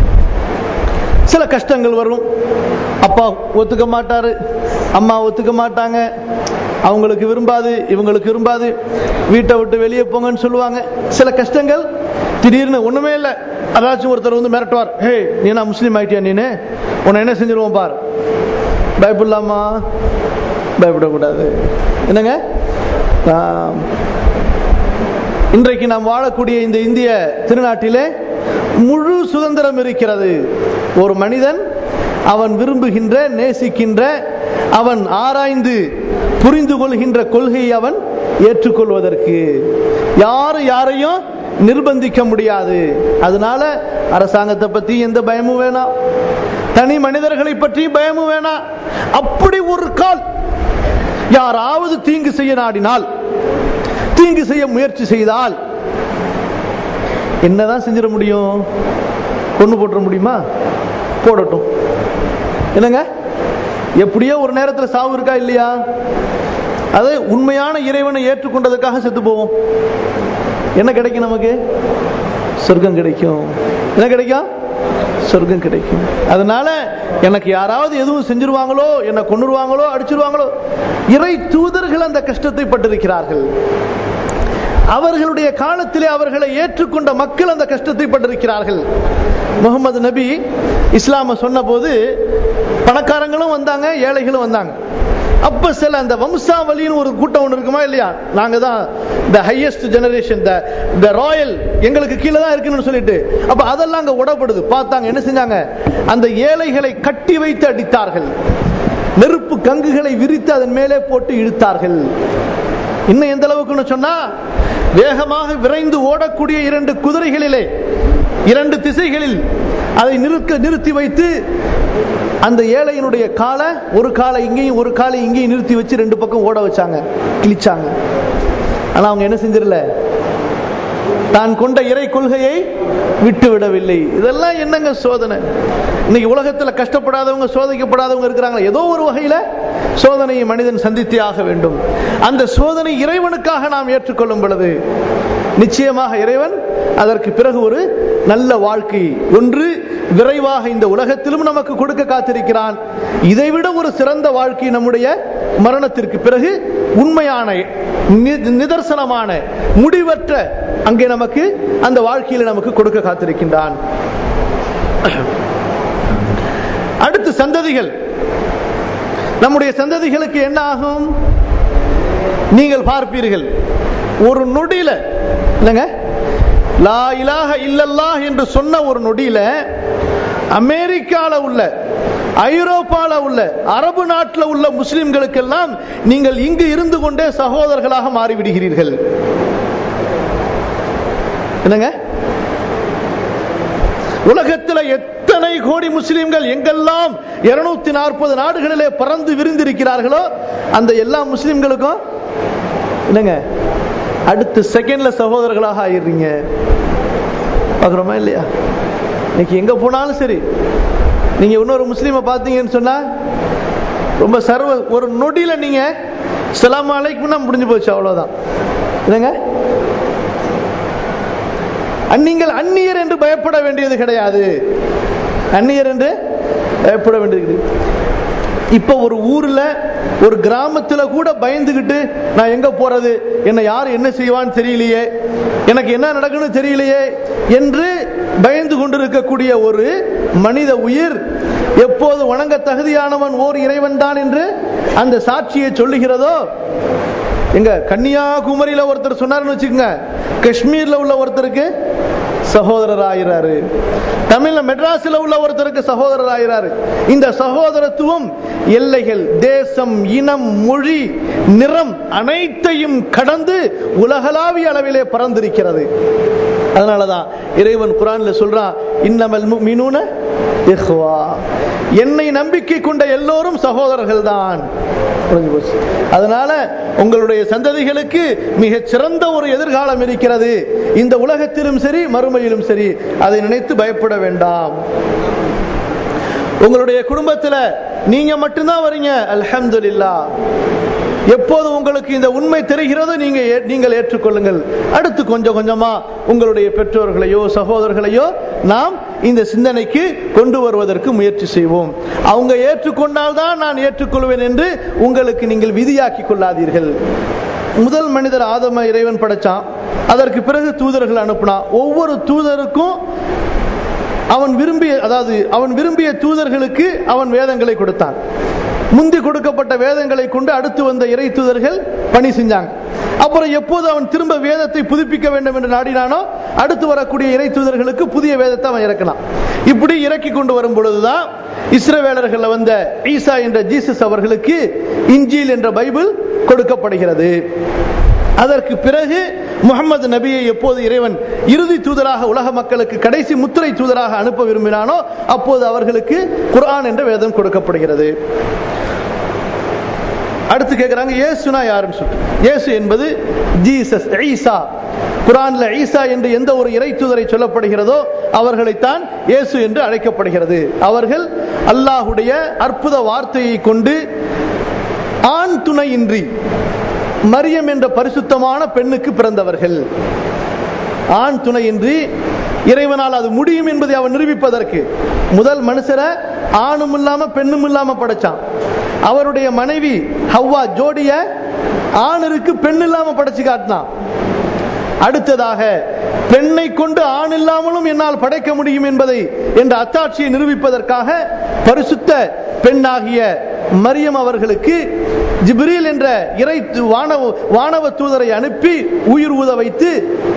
சில கஷ்டங்கள் வரும் அப்பா ஒத்துக்க மாட்டாரு அம்மா ஒத்துக்க மாட்டாங்க அவங்களுக்கு விரும்பாது இவங்களுக்கு விரும்பாது வீட்டை விட்டு வெளியே போங்கன்னு சொல்லுவாங்க சில கஷ்டங்கள் திடீர்னு ஒண்ணுமே இல்லை அதாச்சும் ஒருத்தர் வந்து மிரட்டுவார் ஹே நீ நான் முஸ்லீம் ஆயிட்டியா நீனு உன்னை என்ன செஞ்சிருவோம் பார் பயப்படலாமா பயப்படக்கூடாது என்னங்க ஆம். இன்றைக்கு நாம் வாழக்கூடிய இந்த இந்திய திருநாட்டிலே முழு சுதந்திரம் இருக்கிறது ஒரு மனிதன் அவன் விரும்புகின்ற நேசிக்கின்ற அவன் ஆராய்ந்து புரிந்து கொள்கின்ற கொள்கையை அவன் ஏற்றுக்கொள்வதற்கு யாரு யாரையும் நிர்பந்திக்க முடியாது அதனால அரசாங்கத்தை பத்தி எந்த பயமும் வேணாம் தனி மனிதர்களை பற்றி பயமும் வேணாம் அப்படி ஒரு கால் யாராவது தீங்கு செய்ய நாடினால் தீங்கு செய்ய முயற்சி செய்தால் என்னதான் செஞ்சிட முடியும் கொண்டு போட்டுற முடியுமா போடட்டும் என்னங்க எப்படியோ ஒரு நேரத்தில் சாவு இருக்கா இல்லையா அது உண்மையான இறைவனை ஏற்றுக்கொண்டதுக்காக செத்து போவோம் என்ன கிடைக்கும் நமக்கு சொர்க்கம் கிடைக்கும் என்ன கிடைக்கும் சொர்க்கம் கிடைக்கும் அதனால எனக்கு யாராவது எதுவும் செஞ்சிருவாங்களோ என்ன கொண்டுருவாங்களோ அடிச்சிருவாங்களோ இறை தூதர்கள் அந்த கஷ்டத்தை பட்டிருக்கிறார்கள் அவர்களுடைய காலத்திலே அவர்களை ஏற்றுக்கொண்ட மக்கள் அந்த கஷ்டத்தை பட்டிருக்கிறார்கள் முகமது நபி இஸ்லாம சொன்ன போது பணக்காரங்களும் வந்தாங்க ஏழைகளும் வந்தாங்க அப்ப சில அந்த வம்சாவளின்னு ஒரு கூட்டம் ஒன்று இருக்குமா இல்லையா நாங்க தான் the highest generation the the royal எங்களுக்கு கீழே தான் இருக்குன்னு சொல்லிட்டு அப்ப அதெல்லாம் அங்க உடப்படுது பார்த்தாங்க என்ன செஞ்சாங்க அந்த ஏழைகளை கட்டி வைத்து அடித்தார்கள் நெருப்பு கங்குகளை விரித்து அதன் மேலே போட்டு இழுத்தார்கள் இன்னும் எந்த அளவுக்குன்னு சொன்னா வேகமாக விரைந்து ஓடக்கூடிய இரண்டு குதிரைகளிலே இரண்டு திசைகளில் அதை நிறுத்த நிறுத்தி வைத்து அந்த ஏழையினுடைய காலை ஒரு காலை இங்கேயும் ஒரு காலை இங்கேயும் நிறுத்தி வச்சு ரெண்டு பக்கம் ஓட வச்சாங்க கிழிச்சாங்க ஆனா அவங்க என்ன செஞ்சிடல தான் கொண்ட இறை கொள்கையை விட்டு விடவில்லை இதெல்லாம் என்னங்க சோதனை இன்னைக்கு உலகத்துல கஷ்டப்படாதவங்க சோதிக்கப்படாதவங்க இருக்கிறாங்க ஏதோ ஒரு வகையில சோதனையை மனிதன் சந்தித்தே ஆக வேண்டும் அந்த சோதனை இறைவனுக்காக நாம் ஏற்றுக்கொள்ளும் பொழுது நிச்சயமாக இறைவன் அதற்கு பிறகு ஒரு நல்ல வாழ்க்கை ஒன்று விரைவாக இந்த உலகத்திலும் நமக்கு கொடுக்க காத்திருக்கிறான் இதைவிட ஒரு சிறந்த வாழ்க்கை நம்முடைய மரணத்திற்கு பிறகு உண்மையான நி- நிதர்சனமான முடிவற்ற அங்கே நமக்கு அந்த வாழ்க்கையில நமக்கு கொடுக்க காத்திருக்கின்றான் அடுத்து சந்ததிகள் நம்முடைய சந்ததிகளுக்கு என்ன ஆகும் நீங்கள் பார்ப்பீர்கள் ஒரு நொடியில இல்லைங்க லா இலாஹ இல்லல்லாஹ் என்று சொன்ன ஒரு நொடியில அமெரிக்கால உள்ள ஐரோப்பால உள்ள அரபு நாட்டில் உள்ள முஸ்லிம்களுக்கெல்லாம் நீங்கள் இங்கு இருந்து கொண்டே சகோதரர்களாக மாறிவிடுகிறீர்கள் என்னங்க உலகத்தில் எத்தனை கோடி முஸ்லிம்கள் எங்கெல்லாம் இருநூத்தி நாற்பது நாடுகளிலே பறந்து விரிந்திருக்கிறார்களோ அந்த எல்லா முஸ்லிம்களுக்கும் என்னங்க அடுத்த செகண்ட்ல சகோதரர்களாக ஆயிடுறீங்க பார்க்குறோமா இல்லையா இன்னைக்கு எங்க போனாலும் சரி நீங்க இன்னொரு முஸ்லீமை பார்த்தீங்கன்னு சொன்னா ரொம்ப சர்வ ஒரு நொடியில நீங்க சலாம் அலைக்கும்னா முடிஞ்சு போச்சு அவ்வளவுதான் என்னங்க நீங்கள் அந்நியர் என்று பயப்பட வேண்டியது கிடையாது அந்நியர் என்று பயப்பட வேண்டியது கிடையாது. இப்ப ஒரு ஊர்ல ஒரு கிராமத்துல கூட பயந்துகிட்டு நான் எங்க போறது என்ன யார் என்ன செய்வான்னு தெரியலையே எனக்கு என்ன நடக்குன்னு தெரியலையே என்று பயந்து கொண்டிருக்கக்கூடிய ஒரு மனித உயிர் எப்போது வணங்க தகுதியானவன் ஓர் இறைவன் தான் என்று அந்த சாட்சியை சொல்லுகிறதோ எங்க கன்னியாகுமரியில ஒருத்தர் சொன்னாருன்னு வச்சுக்கோங்க காஷ்மீர்ல உள்ள ஒருத்தருக்கு சகோதரர் ஆகிறாரு தமிழ்ல மெட்ராஸ்ல உள்ள ஒருத்தருக்கு சகோதரர் ஆகிறாரு இந்த சகோதரத்துவம் எல்லைகள் தேசம் இனம் மொழி நிறம் அனைத்தையும் கடந்து உலகளாவிய அளவிலே பறந்திருக்கிறது அதனாலதான் இறைவன் குரான்ல சொல்றான் இன்னமல் முஃமினூன இஹ்வா என்னை நம்பிக்கை கொண்ட எல்லோரும் சகோதரர்கள் தான் அதனால உங்களுடைய சந்ததிகளுக்கு மிக சிறந்த ஒரு எதிர்காலம் இருக்கிறது இந்த உலகத்திலும் சரி மறுமையிலும் சரி அதை நினைத்து பயப்பட வேண்டாம் உங்களுடைய குடும்பத்துல நீங்க மட்டும்தான் வரீங்க அல்ஹம்துலில்லாஹ் எப்போது உங்களுக்கு இந்த உண்மை தெரிகிறதோ நீங்க ஏ- நீங்கள் ஏற்றுக்கொள்ளுங்கள் அடுத்து கொஞ்சம் கொஞ்சமா உங்களுடைய பெற்றோர்களையோ சகோதரர்களையோ நாம் இந்த சிந்தனைக்கு கொண்டு வருவதற்கு முயற்சி செய்வோம் அவங்க ஏற்றுக்கொண்டால் தான் நான் ஏற்றுக்கொள்வேன் என்று உங்களுக்கு நீங்கள் விதியாக்கி கொள்ளாதீர்கள் முதல் மனிதர் ஆதம இறைவன் படைச்சான் அதற்கு பிறகு தூதர்கள் அனுப்புனான் ஒவ்வொரு தூதருக்கும் அவன் விரும்பிய அதாவது அவன் விரும்பிய தூதர்களுக்கு அவன் வேதங்களை கொடுத்தான் முந்தி கொடுக்கப்பட்ட வேதங்களை கொண்டு அடுத்து வந்த இறை தூதர்கள் பணி செஞ்சாங்க அப்புறம் எப்போது அவன் திரும்ப வேதத்தை புதுப்பிக்க வேண்டும் என்று நாடினானோ அடுத்து வரக்கூடிய இறை தூதர்களுக்கு புதிய வேதத்தை அவன் இறக்கலாம் இப்படி இறக்கி கொண்டு வரும் பொழுதுதான் இஸ்ரவேலர்கள் வந்த ஈசா என்ற ஜீசஸ் அவர்களுக்கு இஞ்சில் என்ற பைபிள் கொடுக்கப்படுகிறது அதற்கு பிறகு முகமது நபியை எப்போது இறைவன் இறுதி தூதராக உலக மக்களுக்கு கடைசி முத்திரை தூதராக அனுப்ப விரும்பினானோ அப்போது அவர்களுக்கு குர்ஆன் என்ற வேதம் கொடுக்கப்படுகிறது அடுத்து கேட்கிறாங்க இயேசுனா யாருன்னு சொல்லிட்டு இயேசு என்பது ஜீசஸ் ஈசா குரான்ல ஈசா என்று எந்த ஒரு இறை தூதரை சொல்லப்படுகிறதோ அவர்களைத்தான் இயேசு என்று அழைக்கப்படுகிறது அவர்கள் அல்லாஹுடைய அற்புத வார்த்தையை கொண்டு ஆண் துணையின்றி மரியம் என்ற பரிசுத்தமான பெண்ணுக்கு பிறந்தவர்கள் ஆண் துணையின்றி இறைவனால் அது முடியும் என்பதை அவன் நிரூபிப்பதற்கு முதல் மனுஷரை ஆணும் இல்லாம பெண்ணும் இல்லாம படைச்சான் அவருடைய மனைவி ஹவ்வா ஜோடிய ஆணிற்கு பெண் இல்லாம படைச்சு காட்டினான் அடுத்ததாக பெண்ணை கொண்டு ஆண் இல்லாமலும் என்னால் படைக்க முடியும் என்பதை என்ற அத்தாட்சியை நிரூபிப்பதற்காக பரிசுத்த பெண்ணாகிய மரியம் அவர்களுக்கு ஜிப்ரீல் என்ற இறை து- வானவ வானவ தூதரை அனுப்பி உயிர் ஊத வைத்து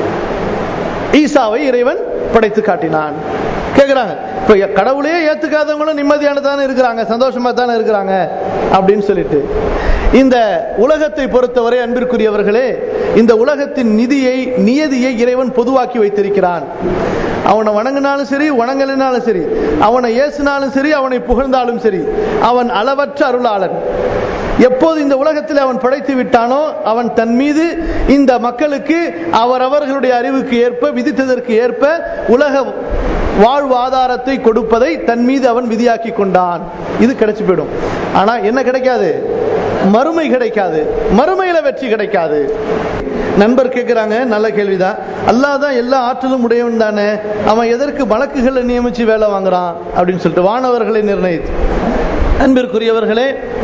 ஈசாவை இறைவன் படைத்து காட்டினான் கேக்குறாங்க இப்ப எ- கடவுளையே ஏத்துக்காதவங்களும் நிம்மதியான தானே இருக்கிறாங்க சந்தோஷமா தானே இருக்கிறாங்க அப்படின்னு சொல்லிட்டு இந்த உலகத்தை பொறுத்தவரை அன்பிற்குரியவர்களே இந்த உலகத்தின் நிதியை நியதியை இறைவன் பொதுவாக்கி வைத்திருக்கிறான் அவனை வணங்கினாலும் சரி வணங்கலினாலும் சரி அவனை ஏசினாலும் சரி அவனை புகழ்ந்தாலும் சரி அவன் அளவற்ற அருளாளன் எப்போது இந்த உலகத்தில் அவன் படைத்து விட்டானோ அவன் தன் மீது இந்த மக்களுக்கு அவரவர்களுடைய அறிவுக்கு ஏற்ப விதித்ததற்கு ஏற்ப உலக வாழ்வாதாரத்தை கொடுப்பதை தன் மீது அவன் விதியாக்கி கொண்டான் இது கிடைச்சு போயிடும் ஆனா என்ன கிடைக்காது மறுமை கிடைக்காது மறுமையில வெற்றி கிடைக்காது நண்பர் கேட்கிறாங்க நல்ல கேள்விதான் அல்லாஹ் தான் எல்லா ஆற்றலும் உடையவன் தானே அவன் எதற்கு வழக்குகளை நியமிச்சு வேலை வாங்குறான் அப்படின்னு சொல்லிட்டு வானவர்களை நிர்ணயித்து அன்பிற்குரியவர்களே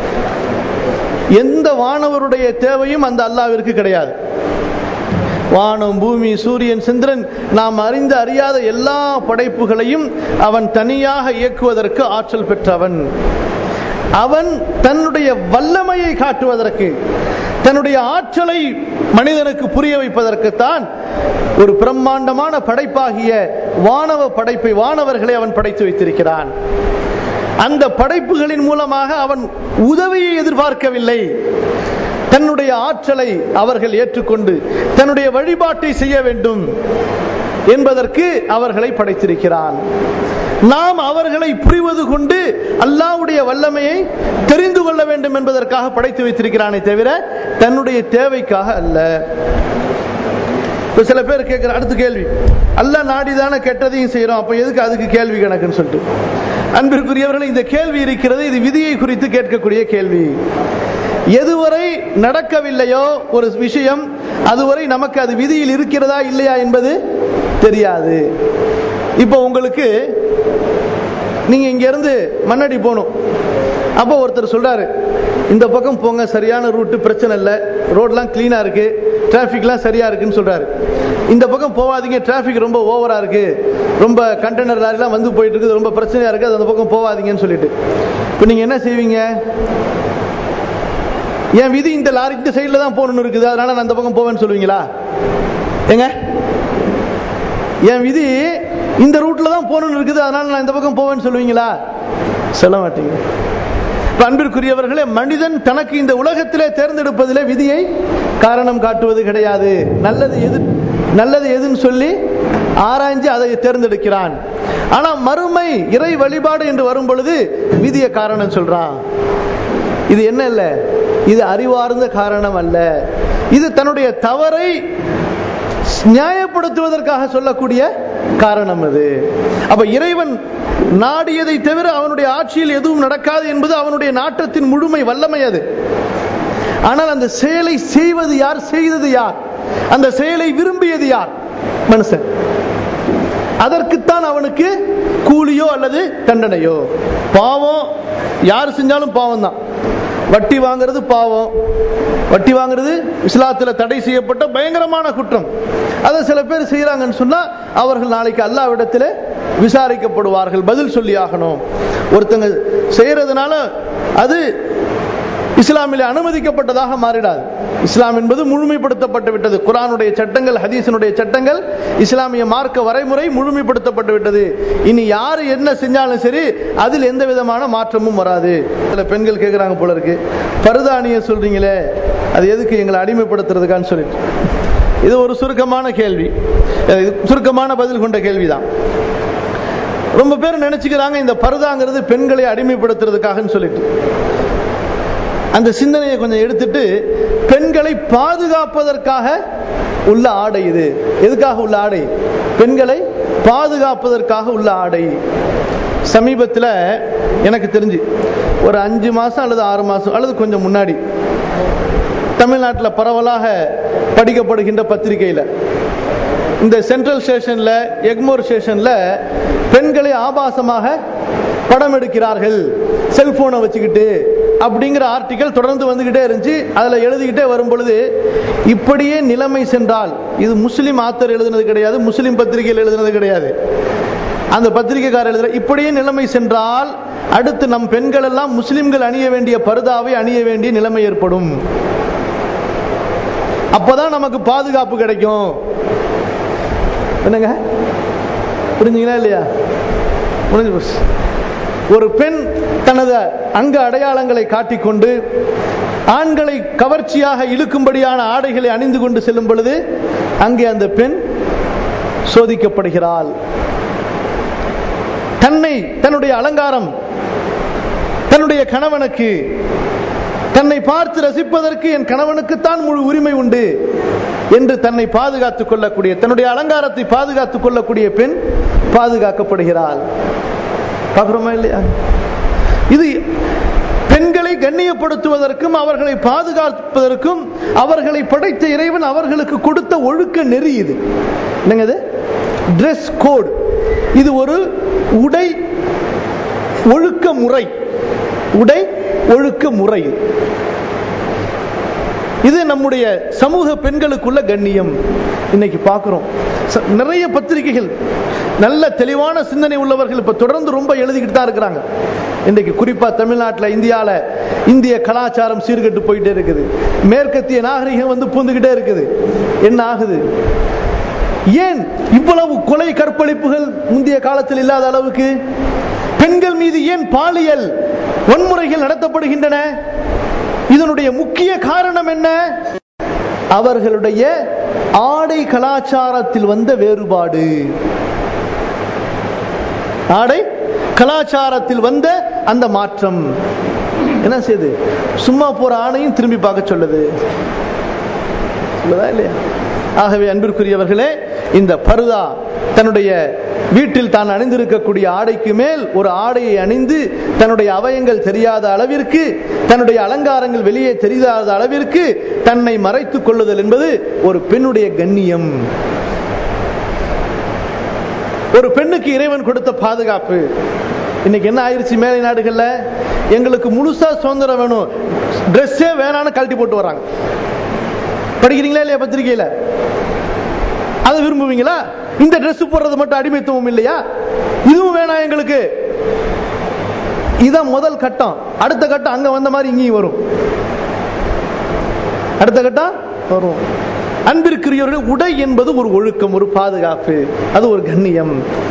எந்த வானவருடைய தேவையும் அந்த அல்லாவிற்கு கிடையாது வானம் பூமி சூரியன் சந்திரன் நாம் அறிந்து அறியாத எல்லா படைப்புகளையும் அவன் தனியாக இயக்குவதற்கு ஆற்றல் பெற்றவன் அவன் தன்னுடைய வல்லமையை காட்டுவதற்கு தன்னுடைய ஆற்றலை மனிதனுக்கு புரிய வைப்பதற்குத்தான் ஒரு பிரம்மாண்டமான படைப்பாகிய வானவ படைப்பை வானவர்களை அவன் படைத்து வைத்திருக்கிறான் அந்த படைப்புகளின் மூலமாக அவன் உதவியை எதிர்பார்க்கவில்லை தன்னுடைய ஆற்றலை அவர்கள் ஏற்றுக்கொண்டு தன்னுடைய வழிபாட்டை செய்ய வேண்டும் என்பதற்கு அவர்களை படைத்திருக்கிறான் நாம் அவர்களை புரிவது கொண்டு அல்லாஹ்வுடைய வல்லமையை தெரிந்து கொள்ள வேண்டும் என்பதற்காக படைத்து வைத்திருக்கிறானே தவிர தன்னுடைய தேவைக்காக அல்ல இப்ப சில பேர் கேட்கிற அடுத்த கேள்வி அல்லாஹ் நாடிதானே கெட்டதையும் செய்யறோம் அப்ப எதுக்கு அதுக்கு கேள்வி கணக்குன்னு சொல்லிட்டு அன்பிற்குரியவர்கள் இந்த கேள்வி இருக்கிறது இது விதியை குறித்து கேட்கக்கூடிய கேள்வி எதுவரை நடக்கவில்லையோ ஒரு விஷயம் அதுவரை நமக்கு அது விதியில் இருக்கிறதா இல்லையா என்பது தெரியாது இப்போ உங்களுக்கு நீங்க இங்க இருந்து மண்ணடி போகணும் அப்போ ஒருத்தர் சொல்றாரு இந்த பக்கம் போங்க சரியான ரூட்டு பிரச்சனை இல்லை ரோட்லாம் கிளீனா இருக்கு டிராஃபிக்லாம் சரியா இருக்குன்னு சொல்றாரு இந்த பக்கம் போகாதீங்க டிராஃபிக் ரொம்ப ஓவரா இருக்கு ரொம்ப கண்டெய்னர் லாரிலாம் வந்து போயிட்டு இருக்குது ரொம்ப பிரச்சனையா இருக்கு அது அந்த பக்கம் போகாதீங்கன்னு சொல்லிட்டு இப்போ நீங்க என்ன செய்வீங்க என் விதி இந்த லாரி இந்த சைடில் தான் போகணும்னு இருக்குது அதனால நான் அந்த பக்கம் போவேன்னு சொல்லுவீங்களா ஏங்க என் விதி இந்த ரூட்ல தான் போகணும்னு இருக்குது அதனால நான் இந்த பக்கம் போவேன்னு சொல்லுவீங்களா சொல்ல மாட்டீங்க இப்ப அன்பிற்குரியவர்களே மனிதன் தனக்கு இந்த உலகத்திலே தேர்ந்தெடுப்பதிலே விதியை காரணம் காட்டுவது கிடையாது நல்லது எது நல்லது எதுன்னு சொல்லி ஆராய்ஞ்சு அதை தேர்ந்தெடுக்கிறான் ஆனா மறுமை இறை வழிபாடு என்று வரும் பொழுது விதியை காரணம் சொல்றான் இது என்ன இல்ல இது அறிவார்ந்த காரணம் அல்ல இது தன்னுடைய தவறை நியாயப்படுத்துவதற்காக சொல்லக்கூடிய காரணம் அது அப்ப இறைவன் நாடியதை தவிர அவனுடைய ஆட்சியில் எதுவும் நடக்காது என்பது அவனுடைய நாட்டத்தின் முழுமை வல்லமை அது ஆனால் அந்த செயலை செய்வது யார் செய்தது யார் அந்த செயலை விரும்பியது யார் மனுஷன் அதற்குத்தான் அவனுக்கு கூலியோ அல்லது தண்டனையோ பாவம் யார் செஞ்சாலும் பாவம் தான் வட்டி வாங்குறது பாவம் வட்டி வாங்குறது இஸ்லாத்துல தடை செய்யப்பட்ட பயங்கரமான குற்றம் அதை சில பேர் செய்யறாங்கன்னு சொன்னா அவர்கள் நாளைக்கு அல்லாவிடத்தில் விசாரிக்கப்படுவார்கள் பதில் சொல்லி ஆகணும் ஒருத்தங்க செய்யறதுனால அது இஸ்லாமில் அனுமதிக்கப்பட்டதாக மாறிடாது இஸ்லாம் என்பது முழுமைப்படுத்தப்பட்டு விட்டது குரானுடைய சட்டங்கள் ஹதீஸினுடைய சட்டங்கள் இஸ்லாமிய மார்க்க வரைமுறை முழுமைப்படுத்தப்பட்டு விட்டது இனி யாரு என்ன செஞ்சாலும் சரி அதில் எந்த விதமான மாற்றமும் வராது சில பெண்கள் கேட்குறாங்க போல இருக்கு பருதானிய சொல்றீங்களே அது எதுக்கு எங்களை அடிமைப்படுத்துறதுக்கான்னு சொல்லிட்டு இது ஒரு சுருக்கமான கேள்வி இது சுருக்கமான பதில் கொண்ட கேள்விதான் ரொம்ப பேர் நினைச்சுக்கிறாங்க இந்த பருதாங்கிறது பெண்களை அடிமைப்படுத்துறதுக்காகன்னு சொல்லிட்டு அந்த சிந்தனையை கொஞ்சம் எடுத்துட்டு பெண்களை பாதுகாப்பதற்காக உள்ள ஆடை இது எதுக்காக உள்ள ஆடை பெண்களை பாதுகாப்பதற்காக உள்ள ஆடை சமீபத்தில் எனக்கு தெரிஞ்சு ஒரு அஞ்சு மாசம் அல்லது ஆறு மாசம் அல்லது கொஞ்சம் முன்னாடி தமிழ்நாட்டில் பரவலாக படிக்கப்படுகின்ற பத்திரிகையில் இந்த சென்ட்ரல் ஸ்டேஷன்ல எக்மோர் ஸ்டேஷன்ல பெண்களை ஆபாசமாக படம் எடுக்கிறார்கள் செல்போனை வச்சுக்கிட்டு அப்படிங்கிற ஆர்டிக்கல் தொடர்ந்து வந்துகிட்டே இருந்துச்சு அதுல எழுதிக்கிட்டே வரும் பொழுது இப்படியே நிலைமை சென்றால் இது முஸ்லிம் ஆத்தர் எழுதுனது கிடையாது முஸ்லிம் பத்திரிகையில் எழுதுனது கிடையாது அந்த பத்திரிகைக்காரர் எழுதுற இப்படியே நிலைமை சென்றால் அடுத்து நம் பெண்கள் எல்லாம் முஸ்லிம்கள் அணிய வேண்டிய பருதாவை அணிய வேண்டிய நிலைமை ஏற்படும் அப்பதான் நமக்கு பாதுகாப்பு கிடைக்கும் என்னங்க புரிஞ்சுங்களா இல்லையா புரிஞ்சு போச்சு ஒரு பெண் தனது அங்க அடையாளங்களை காட்டிக்கொண்டு ஆண்களை கவர்ச்சியாக இழுக்கும்படியான ஆடைகளை அணிந்து கொண்டு செல்லும் பொழுது அங்கே அந்த பெண் சோதிக்கப்படுகிறாள் தன்னை தன்னுடைய அலங்காரம் தன்னுடைய கணவனுக்கு தன்னை பார்த்து ரசிப்பதற்கு என் கணவனுக்குத்தான் முழு உரிமை உண்டு என்று தன்னை பாதுகாத்துக் கொள்ளக்கூடிய தன்னுடைய அலங்காரத்தை பாதுகாத்துக் கொள்ளக்கூடிய பெண் பாதுகாக்கப்படுகிறாள் பார்க்கிறோமா இல்லையா இது பெண்களை கண்ணியப்படுத்துவதற்கும் அவர்களை பாதுகாப்பதற்கும் அவர்களை படைத்த இறைவன் அவர்களுக்கு கொடுத்த ஒழுக்க நெறி இது என்னங்க இது ட்ரெஸ் கோட் இது ஒரு உடை ஒழுக்க முறை உடை ஒழுக்க முறை இது நம்முடைய சமூக பெண்களுக்குள்ள கண்ணியம் இன்னைக்கு பார்க்கிறோம் ச- நிறைய பத்திரிகைகள் நல்ல தெளிவான சிந்தனை உள்ளவர்கள் இப்ப தொடர்ந்து ரொம்ப எழுதிக்கிட்டு தான் இருக்கிறாங்க இன்னைக்கு குறிப்பா தமிழ்நாட்டில் இந்தியால இந்திய கலாச்சாரம் சீர்கெட்டு போயிட்டே இருக்குது மேற்கத்திய நாகரிகம் வந்து பூந்துகிட்டே இருக்குது என்ன ஆகுது ஏன் இவ்வளவு கொலை கற்பழிப்புகள் முந்தைய காலத்தில் இல்லாத அளவுக்கு பெண்கள் மீது ஏன் பாலியல் வன்முறைகள் நடத்தப்படுகின்றன இதனுடைய முக்கிய காரணம் என்ன அவர்களுடைய ஆடை கலாச்சாரத்தில் வந்த வேறுபாடு ஆடை கலாச்சாரத்தில் வந்த அந்த மாற்றம் என்ன செய்யுது சும்மா போற ஆணையும் திரும்பி பார்க்க சொல்லுது சொல்லுதா இல்லையா ஆகவே அன்பிற்குரியவர்களே இந்த பருதா தன்னுடைய வீட்டில் தான் அணிந்திருக்கக்கூடிய ஆடைக்கு மேல் ஒரு ஆடையை அணிந்து தன்னுடைய அவயங்கள் தெரியாத அளவிற்கு தன்னுடைய அலங்காரங்கள் வெளியே தெரியாத அளவிற்கு தன்னை மறைத்துக் கொள்ளுதல் என்பது ஒரு பெண்ணுடைய கண்ணியம் ஒரு பெண்ணுக்கு இறைவன் கொடுத்த பாதுகாப்பு இன்னைக்கு என்ன ஆயிருச்சு மேலை நாடுகள்ல எங்களுக்கு முழுசா சுதந்திரம் வேணும் ட்ரெஸ்ஸே வேணான்னு கழட்டி போட்டு வராங்க படிக்கிறீங்களா இல்லையா பத்திரிகையில அதை விரும்புவீங்களா இந்த Dress போடுறது மட்டும் அடிமைத்துவம் இல்லையா இதுவும் வேணாம் எங்களுக்கு இதான் முதல் கட்டம் அடுத்த கட்டம் அங்க வந்த மாதிரி இங்கேயும் வரும் அடுத்த கட்டம் வரும் அன்பிற்குரியவர்கள் உடை என்பது ஒரு ஒழுக்கம் ஒரு பாதுகாப்பு அது ஒரு கண்ணியம்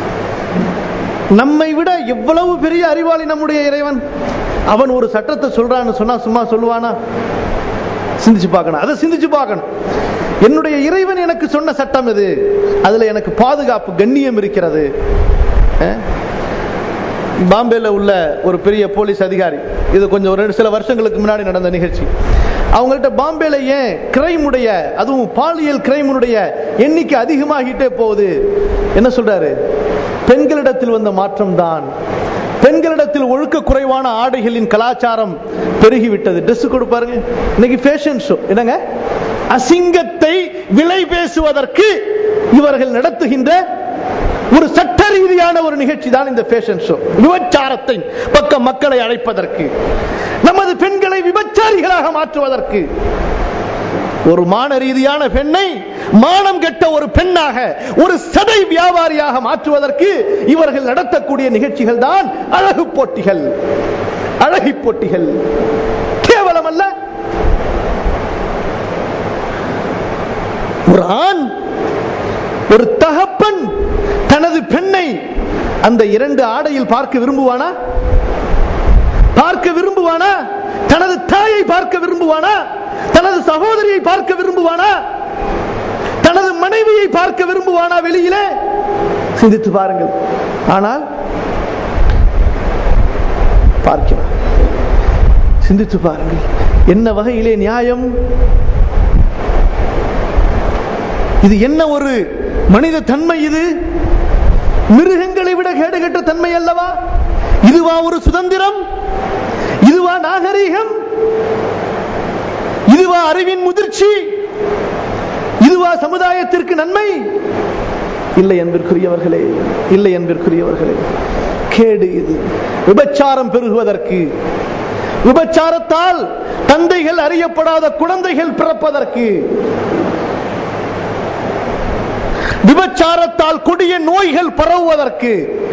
நம்மை விட எவ்வளவு பெரிய அறிவாளி நம்முடைய இறைவன் அவன் ஒரு சட்டத்தை சொல்றான்னு சொன்னா சும்மா சொல்லுவானா சிந்திச்சு பார்க்கணும் அதை சிந்திச்சு பார்க்கணும் என்னுடைய இறைவன் எனக்கு சொன்ன சட்டம் இது அதுல எனக்கு பாதுகாப்பு கண்ணியம் இருக்கிறது அஹ்? பாம்பேல உள்ள ஒரு பெரிய போலீஸ் அதிகாரி இது கொஞ்சம் ஒரு சில வருஷங்களுக்கு முன்னாடி நடந்த நிகழ்ச்சி அவங்கள்ட்ட பாம்பேல ஏன் கிரைம் உடைய அதுவும் பாலியல் கிரைமுடைய எண்ணிக்கை அதிகமாகிட்டே போகுது என்ன சொல்றாரு பெண்களிடத்தில் வந்த மாற்றம் தான் பெண்களிடத்தில் ஒழுக்க குறைவான ஆடைகளின் கலாச்சாரம் பெருகிவிட்டது Dress கொடுப்பாருங்க இன்னைக்கு ஃபேஷன் ஷோ என்னங்க அசிங்கத்தை விலை பேசுவதற்கு இவர்கள் நடத்துகின்ற ஒரு சட்ட ரீதியான ஒரு நிகழ்ச்சி தான் இந்த ஃபேஷன் ஷோ விபச்சாரத்தை பக்க மக்களை அழைப்பதற்கு நமது பெண்களை விபச்சாரிகளாக மாற்றுவதற்கு ஒரு மான ரீதியான பெண்ணை மானம் கெட்ட ஒரு பெண்ணாக ஒரு சதை வியாபாரியாக மாற்றுவதற்கு இவர்கள் நடத்தக்கூடிய நிகழ்ச்சிகள் தான் அழகு போட்டிகள் அழகி போட்டிகள் கேவலம் அல்ல ஒரு ஆண் ஒரு தகப்பன் தனது பெண்ணை அந்த இரண்டு ஆடையில் பார்க்க விரும்புவானா பார்க்க விரும்புவானா தனது தாயை பார்க்க விரும்புவானா தனது சகோதரியை பார்க்க விரும்புவானா தனது மனைவியை பார்க்க விரும்புவானா வெளியிலே சிந்தித்து பாருங்கள் ஆனால் பார்க்கிறார் சிந்தித்து பாருங்கள் என்ன வகையிலே நியாயம் இது என்ன ஒரு மனித தன்மை இது மிருகங்களை விட கேடுகட்ட தன்மை அல்லவா இதுவா ஒரு சுதந்திரம் இதுவா நாகரீகம் இதுவா அறிவின் முதிர்ச்சி இதுவா சமுதாயத்திற்கு நன்மை இல்லை என்பதற்குரியவர்களே இல்லை என்பதற்குரியவர்களே கேடு இது விபச்சாரம் பெருகுவதற்கு விபச்சாரத்தால் தந்தைகள் அறியப்படாத குழந்தைகள் பிறப்பதற்கு விபச்சாரத்தால் கொடிய நோய்கள் பரவுவதற்கு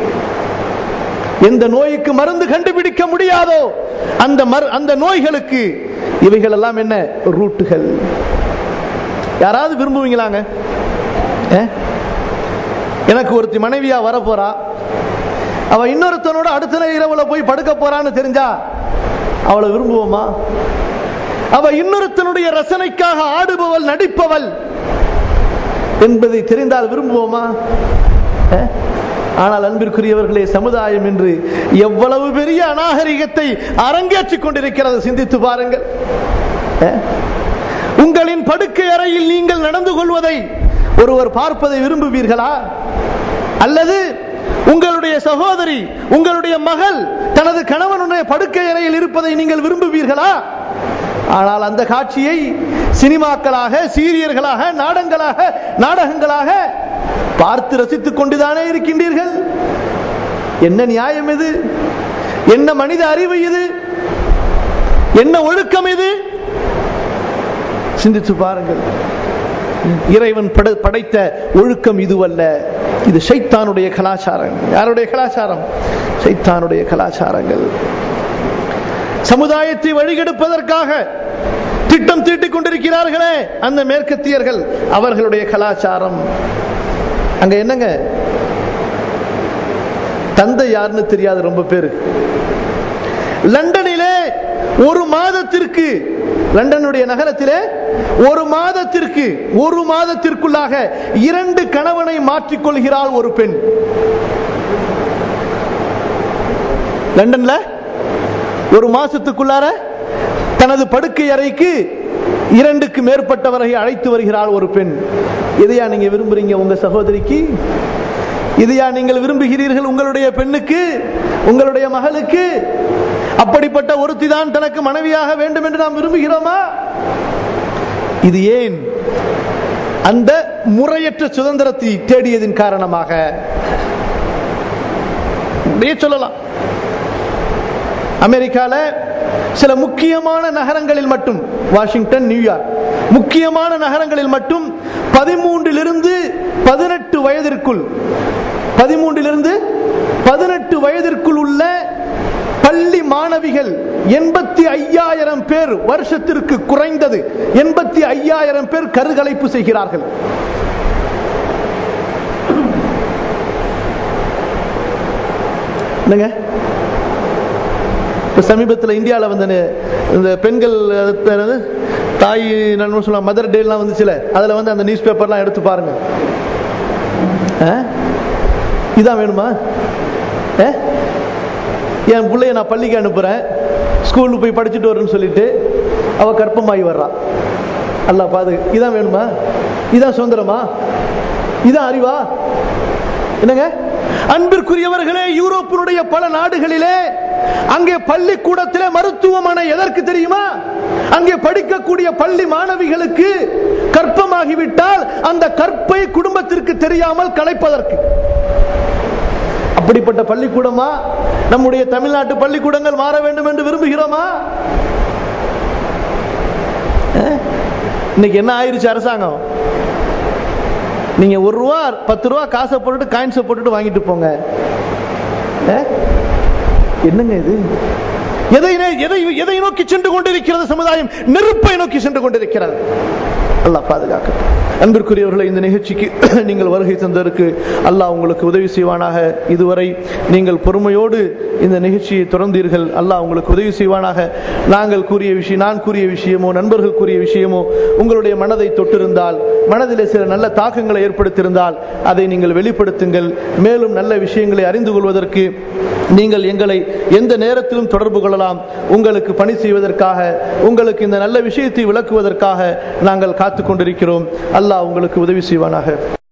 எந்த நோய்க்கு மருந்து கண்டுபிடிக்க முடியாதோ அந்த மரு அந்த நோய்களுக்கு இவைகள் எல்லாம் என்ன ரூட்டுகள் யாராவது விரும்புவீங்களாங்க அஹ்? எனக்கு ஒருத்தி மனைவியா வர போறா அவ இன்னொருத்தனோட அடுத்த நாள் இரவுல போய் படுக்க போறான்னு தெரிஞ்சா அவளை விரும்புவோமா அவ இன்னொருத்தனுடைய ரசனைக்காக ஆடுபவள் நடிப்பவள் என்பதை தெரிந்தால் விரும்புவோமா அஹ்? ஆனால் அன்பிற்குரியவர்களே சமுதாயம் என்று எவ்வளவு பெரிய அநாகரிகத்தை அரங்கேற்றிக் கொண்டிருக்கிறது சிந்தித்து பாருங்கள் அஹ்? உங்களின் படுக்கை அறையில் நீங்கள் நடந்து கொள்வதை ஒருவர் பார்ப்பதை விரும்புவீர்களா அல்லது உங்களுடைய சகோதரி உங்களுடைய மகள் தனது கணவனுடைய படுக்கை அறையில் இருப்பதை நீங்கள் விரும்புவீர்களா ஆனால் அந்த காட்சியை சினிமாக்களாக சீரியர்களாக நாடகங்களாக நாடகங்களாக பார்த்து ரசித்துக் கொண்டுதானே இருக்கின்றீர்கள் என்ன நியாயம் இது என்ன மனித அறிவு இது என்ன ஒழுக்கம் இது சிந்தித்து பாருங்கள் இறைவன் பட- படைத்த ஒழுக்கம் இதுவல்ல இது ஷைத்தானுடைய கலாச்சாரம் யாருடைய கலாச்சாரம் ஷைத்தானுடைய கலாச்சாரங்கள் சமுதாயத்தை வழிகெடுப்பதற்காக திட்டம் தீட்டிக் கொண்டிருக்கிறார்களே அந்த மேற்கத்தியர்கள் அவர்களுடைய கலாச்சாரம் அங்க என்னங்க தந்தை யாருன்னு தெரியாது ரொம்ப பேரு லண்டனிலே ஒரு மாதத்திற்கு லண்டனுடைய நகரத்திலே ஒரு மாதத்திற்கு ஒரு மாதத்திற்குள்ளாக இரண்டு கணவனை மாற்றிக்கொள்கிறாள் ஒரு பெண் லண்டன்ல ஒரு மாசத்துக்குள்ளார தனது படுக்கை அறைக்கு இரண்டுக்கு மேற்பட்டவரை அழைத்து வருகிறாள் ஒரு பெண் இதையா நீங்க விரும்புறீங்க உங்க சகோதரிக்கு இதையா நீங்கள் விரும்புகிறீர்கள் உங்களுடைய பெண்ணுக்கு உங்களுடைய மகளுக்கு அப்படிப்பட்ட ஒருத்தி தான் தனக்கு மனைவியாக வேண்டும் என்று நாம் விரும்புகிறோமா இது ஏன் அந்த முறையற்ற சுதந்திரத்தை தேடியதின் காரணமாக அப்படியே சொல்லலாம் அமெரிக்கால சில முக்கியமான நகரங்களில் மட்டும் வாஷிங்டன் நியூயார்க் முக்கியமான நகரங்களில் மட்டும் பதிமூன்றிலிருந்து பதினெட்டு வயதிற்குள் பதிமூன்றிலிருந்து பதினெட்டு வயதிற்குள் உள்ள பள்ளி மாணவிகள் எண்பத்தி ஐயாயிரம் பேர் வருஷத்திற்கு குறைந்தது எண்பத்தி ஐயாயிரம் பேர் கருகலைப்பு செய்கிறார்கள் என்னங்க இப்ப சமீபத்தில் இந்தியாவில் வந்து இந்த பெண்கள் அது பேர் என்னது? தாய் நன்மை சொல்லலாம் மதர் டேலாம் வந்துச்சுல அதுல வந்து அந்த நியூஸ் பேப்பர்லாம் எடுத்து பாருங்க ஆ? இதான் வேணுமா ஆ? என் பிள்ளைய நான் பள்ளிக்கு அனுப்புறேன் ஸ்கூலுக்கு போய் படிச்சுட்டு வரேன்னு சொல்லிட்டு அவ கற்பமாகி வர்றா அல்லா பாது இதான் வேணுமா இதான் சுதந்திரமா இதான் அறிவா என்னங்க அன்பிற்குரியவர்களே யூரோப்பினுடைய பல நாடுகளிலே அங்கே பள்ளிக்கூடத்திலே மருத்துவமனை எதற்கு தெரியுமா அங்கே படிக்கக்கூடிய பள்ளி மாணவிகளுக்கு கற்பமாகிவிட்டால் அந்த கற்பை குடும்பத்திற்கு தெரியாமல் கலைப்பதற்கு அப்படிப்பட்ட பள்ளிக்கூடமா நம்முடைய தமிழ்நாட்டு பள்ளிக்கூடங்கள் மாற வேண்டும் என்று விரும்புகிறோமா அஹ்? இன்னைக்கு என்ன ஆயிருச்சு அரசாங்கம் நீங்க ஒரு ரூபா பத்து ரூபா காசை போட்டுட்டு காயின்ஸை போட்டுட்டு வாங்கிட்டு போங்க அஹ்? என்னங்க இது எதை எதை எதை நோக்கி சென்று கொண்டிருக்கிறது சமுதாயம் நெருப்பை நோக்கி சென்று கொண்டிருக்கிறது அல்லாஹ் பாதுகாக்கட்டும் அன்பிற்குரியவர்களை இந்த நிகழ்ச்சிக்கு நீங்கள் வருகை தந்ததற்கு அல்லாஹ் உங்களுக்கு உதவி செய்வானாக இதுவரை நீங்கள் பொறுமையோடு இந்த நிகழ்ச்சியை தொடர்ந்தீர்கள் அல்லாஹ் உங்களுக்கு உதவி செய்வானாக நாங்கள் கூறிய விஷயம் நான் கூறிய விஷயமோ நண்பர்கள் கூறிய விஷயமோ உங்களுடைய மனதை தொட்டிருந்தால் மனதிலே சில நல்ல தாக்கங்களை ஏற்படுத்தியிருந்தால் அதை நீங்கள் வெளிப்படுத்துங்கள் மேலும் நல்ல விஷயங்களை அறிந்து கொள்வதற்கு நீங்கள் எங்களை எந்த நேரத்திலும் தொடர்பு கொள்ளலாம் உங்களுக்கு பணி செய்வதற்காக உங்களுக்கு இந்த நல்ல விஷயத்தை விளக்குவதற்காக நாங்கள் காத்துக் கொண்டிருக்கிறோம் அல்லாஹ் உங்களுக்கு உதவி செய்வானாக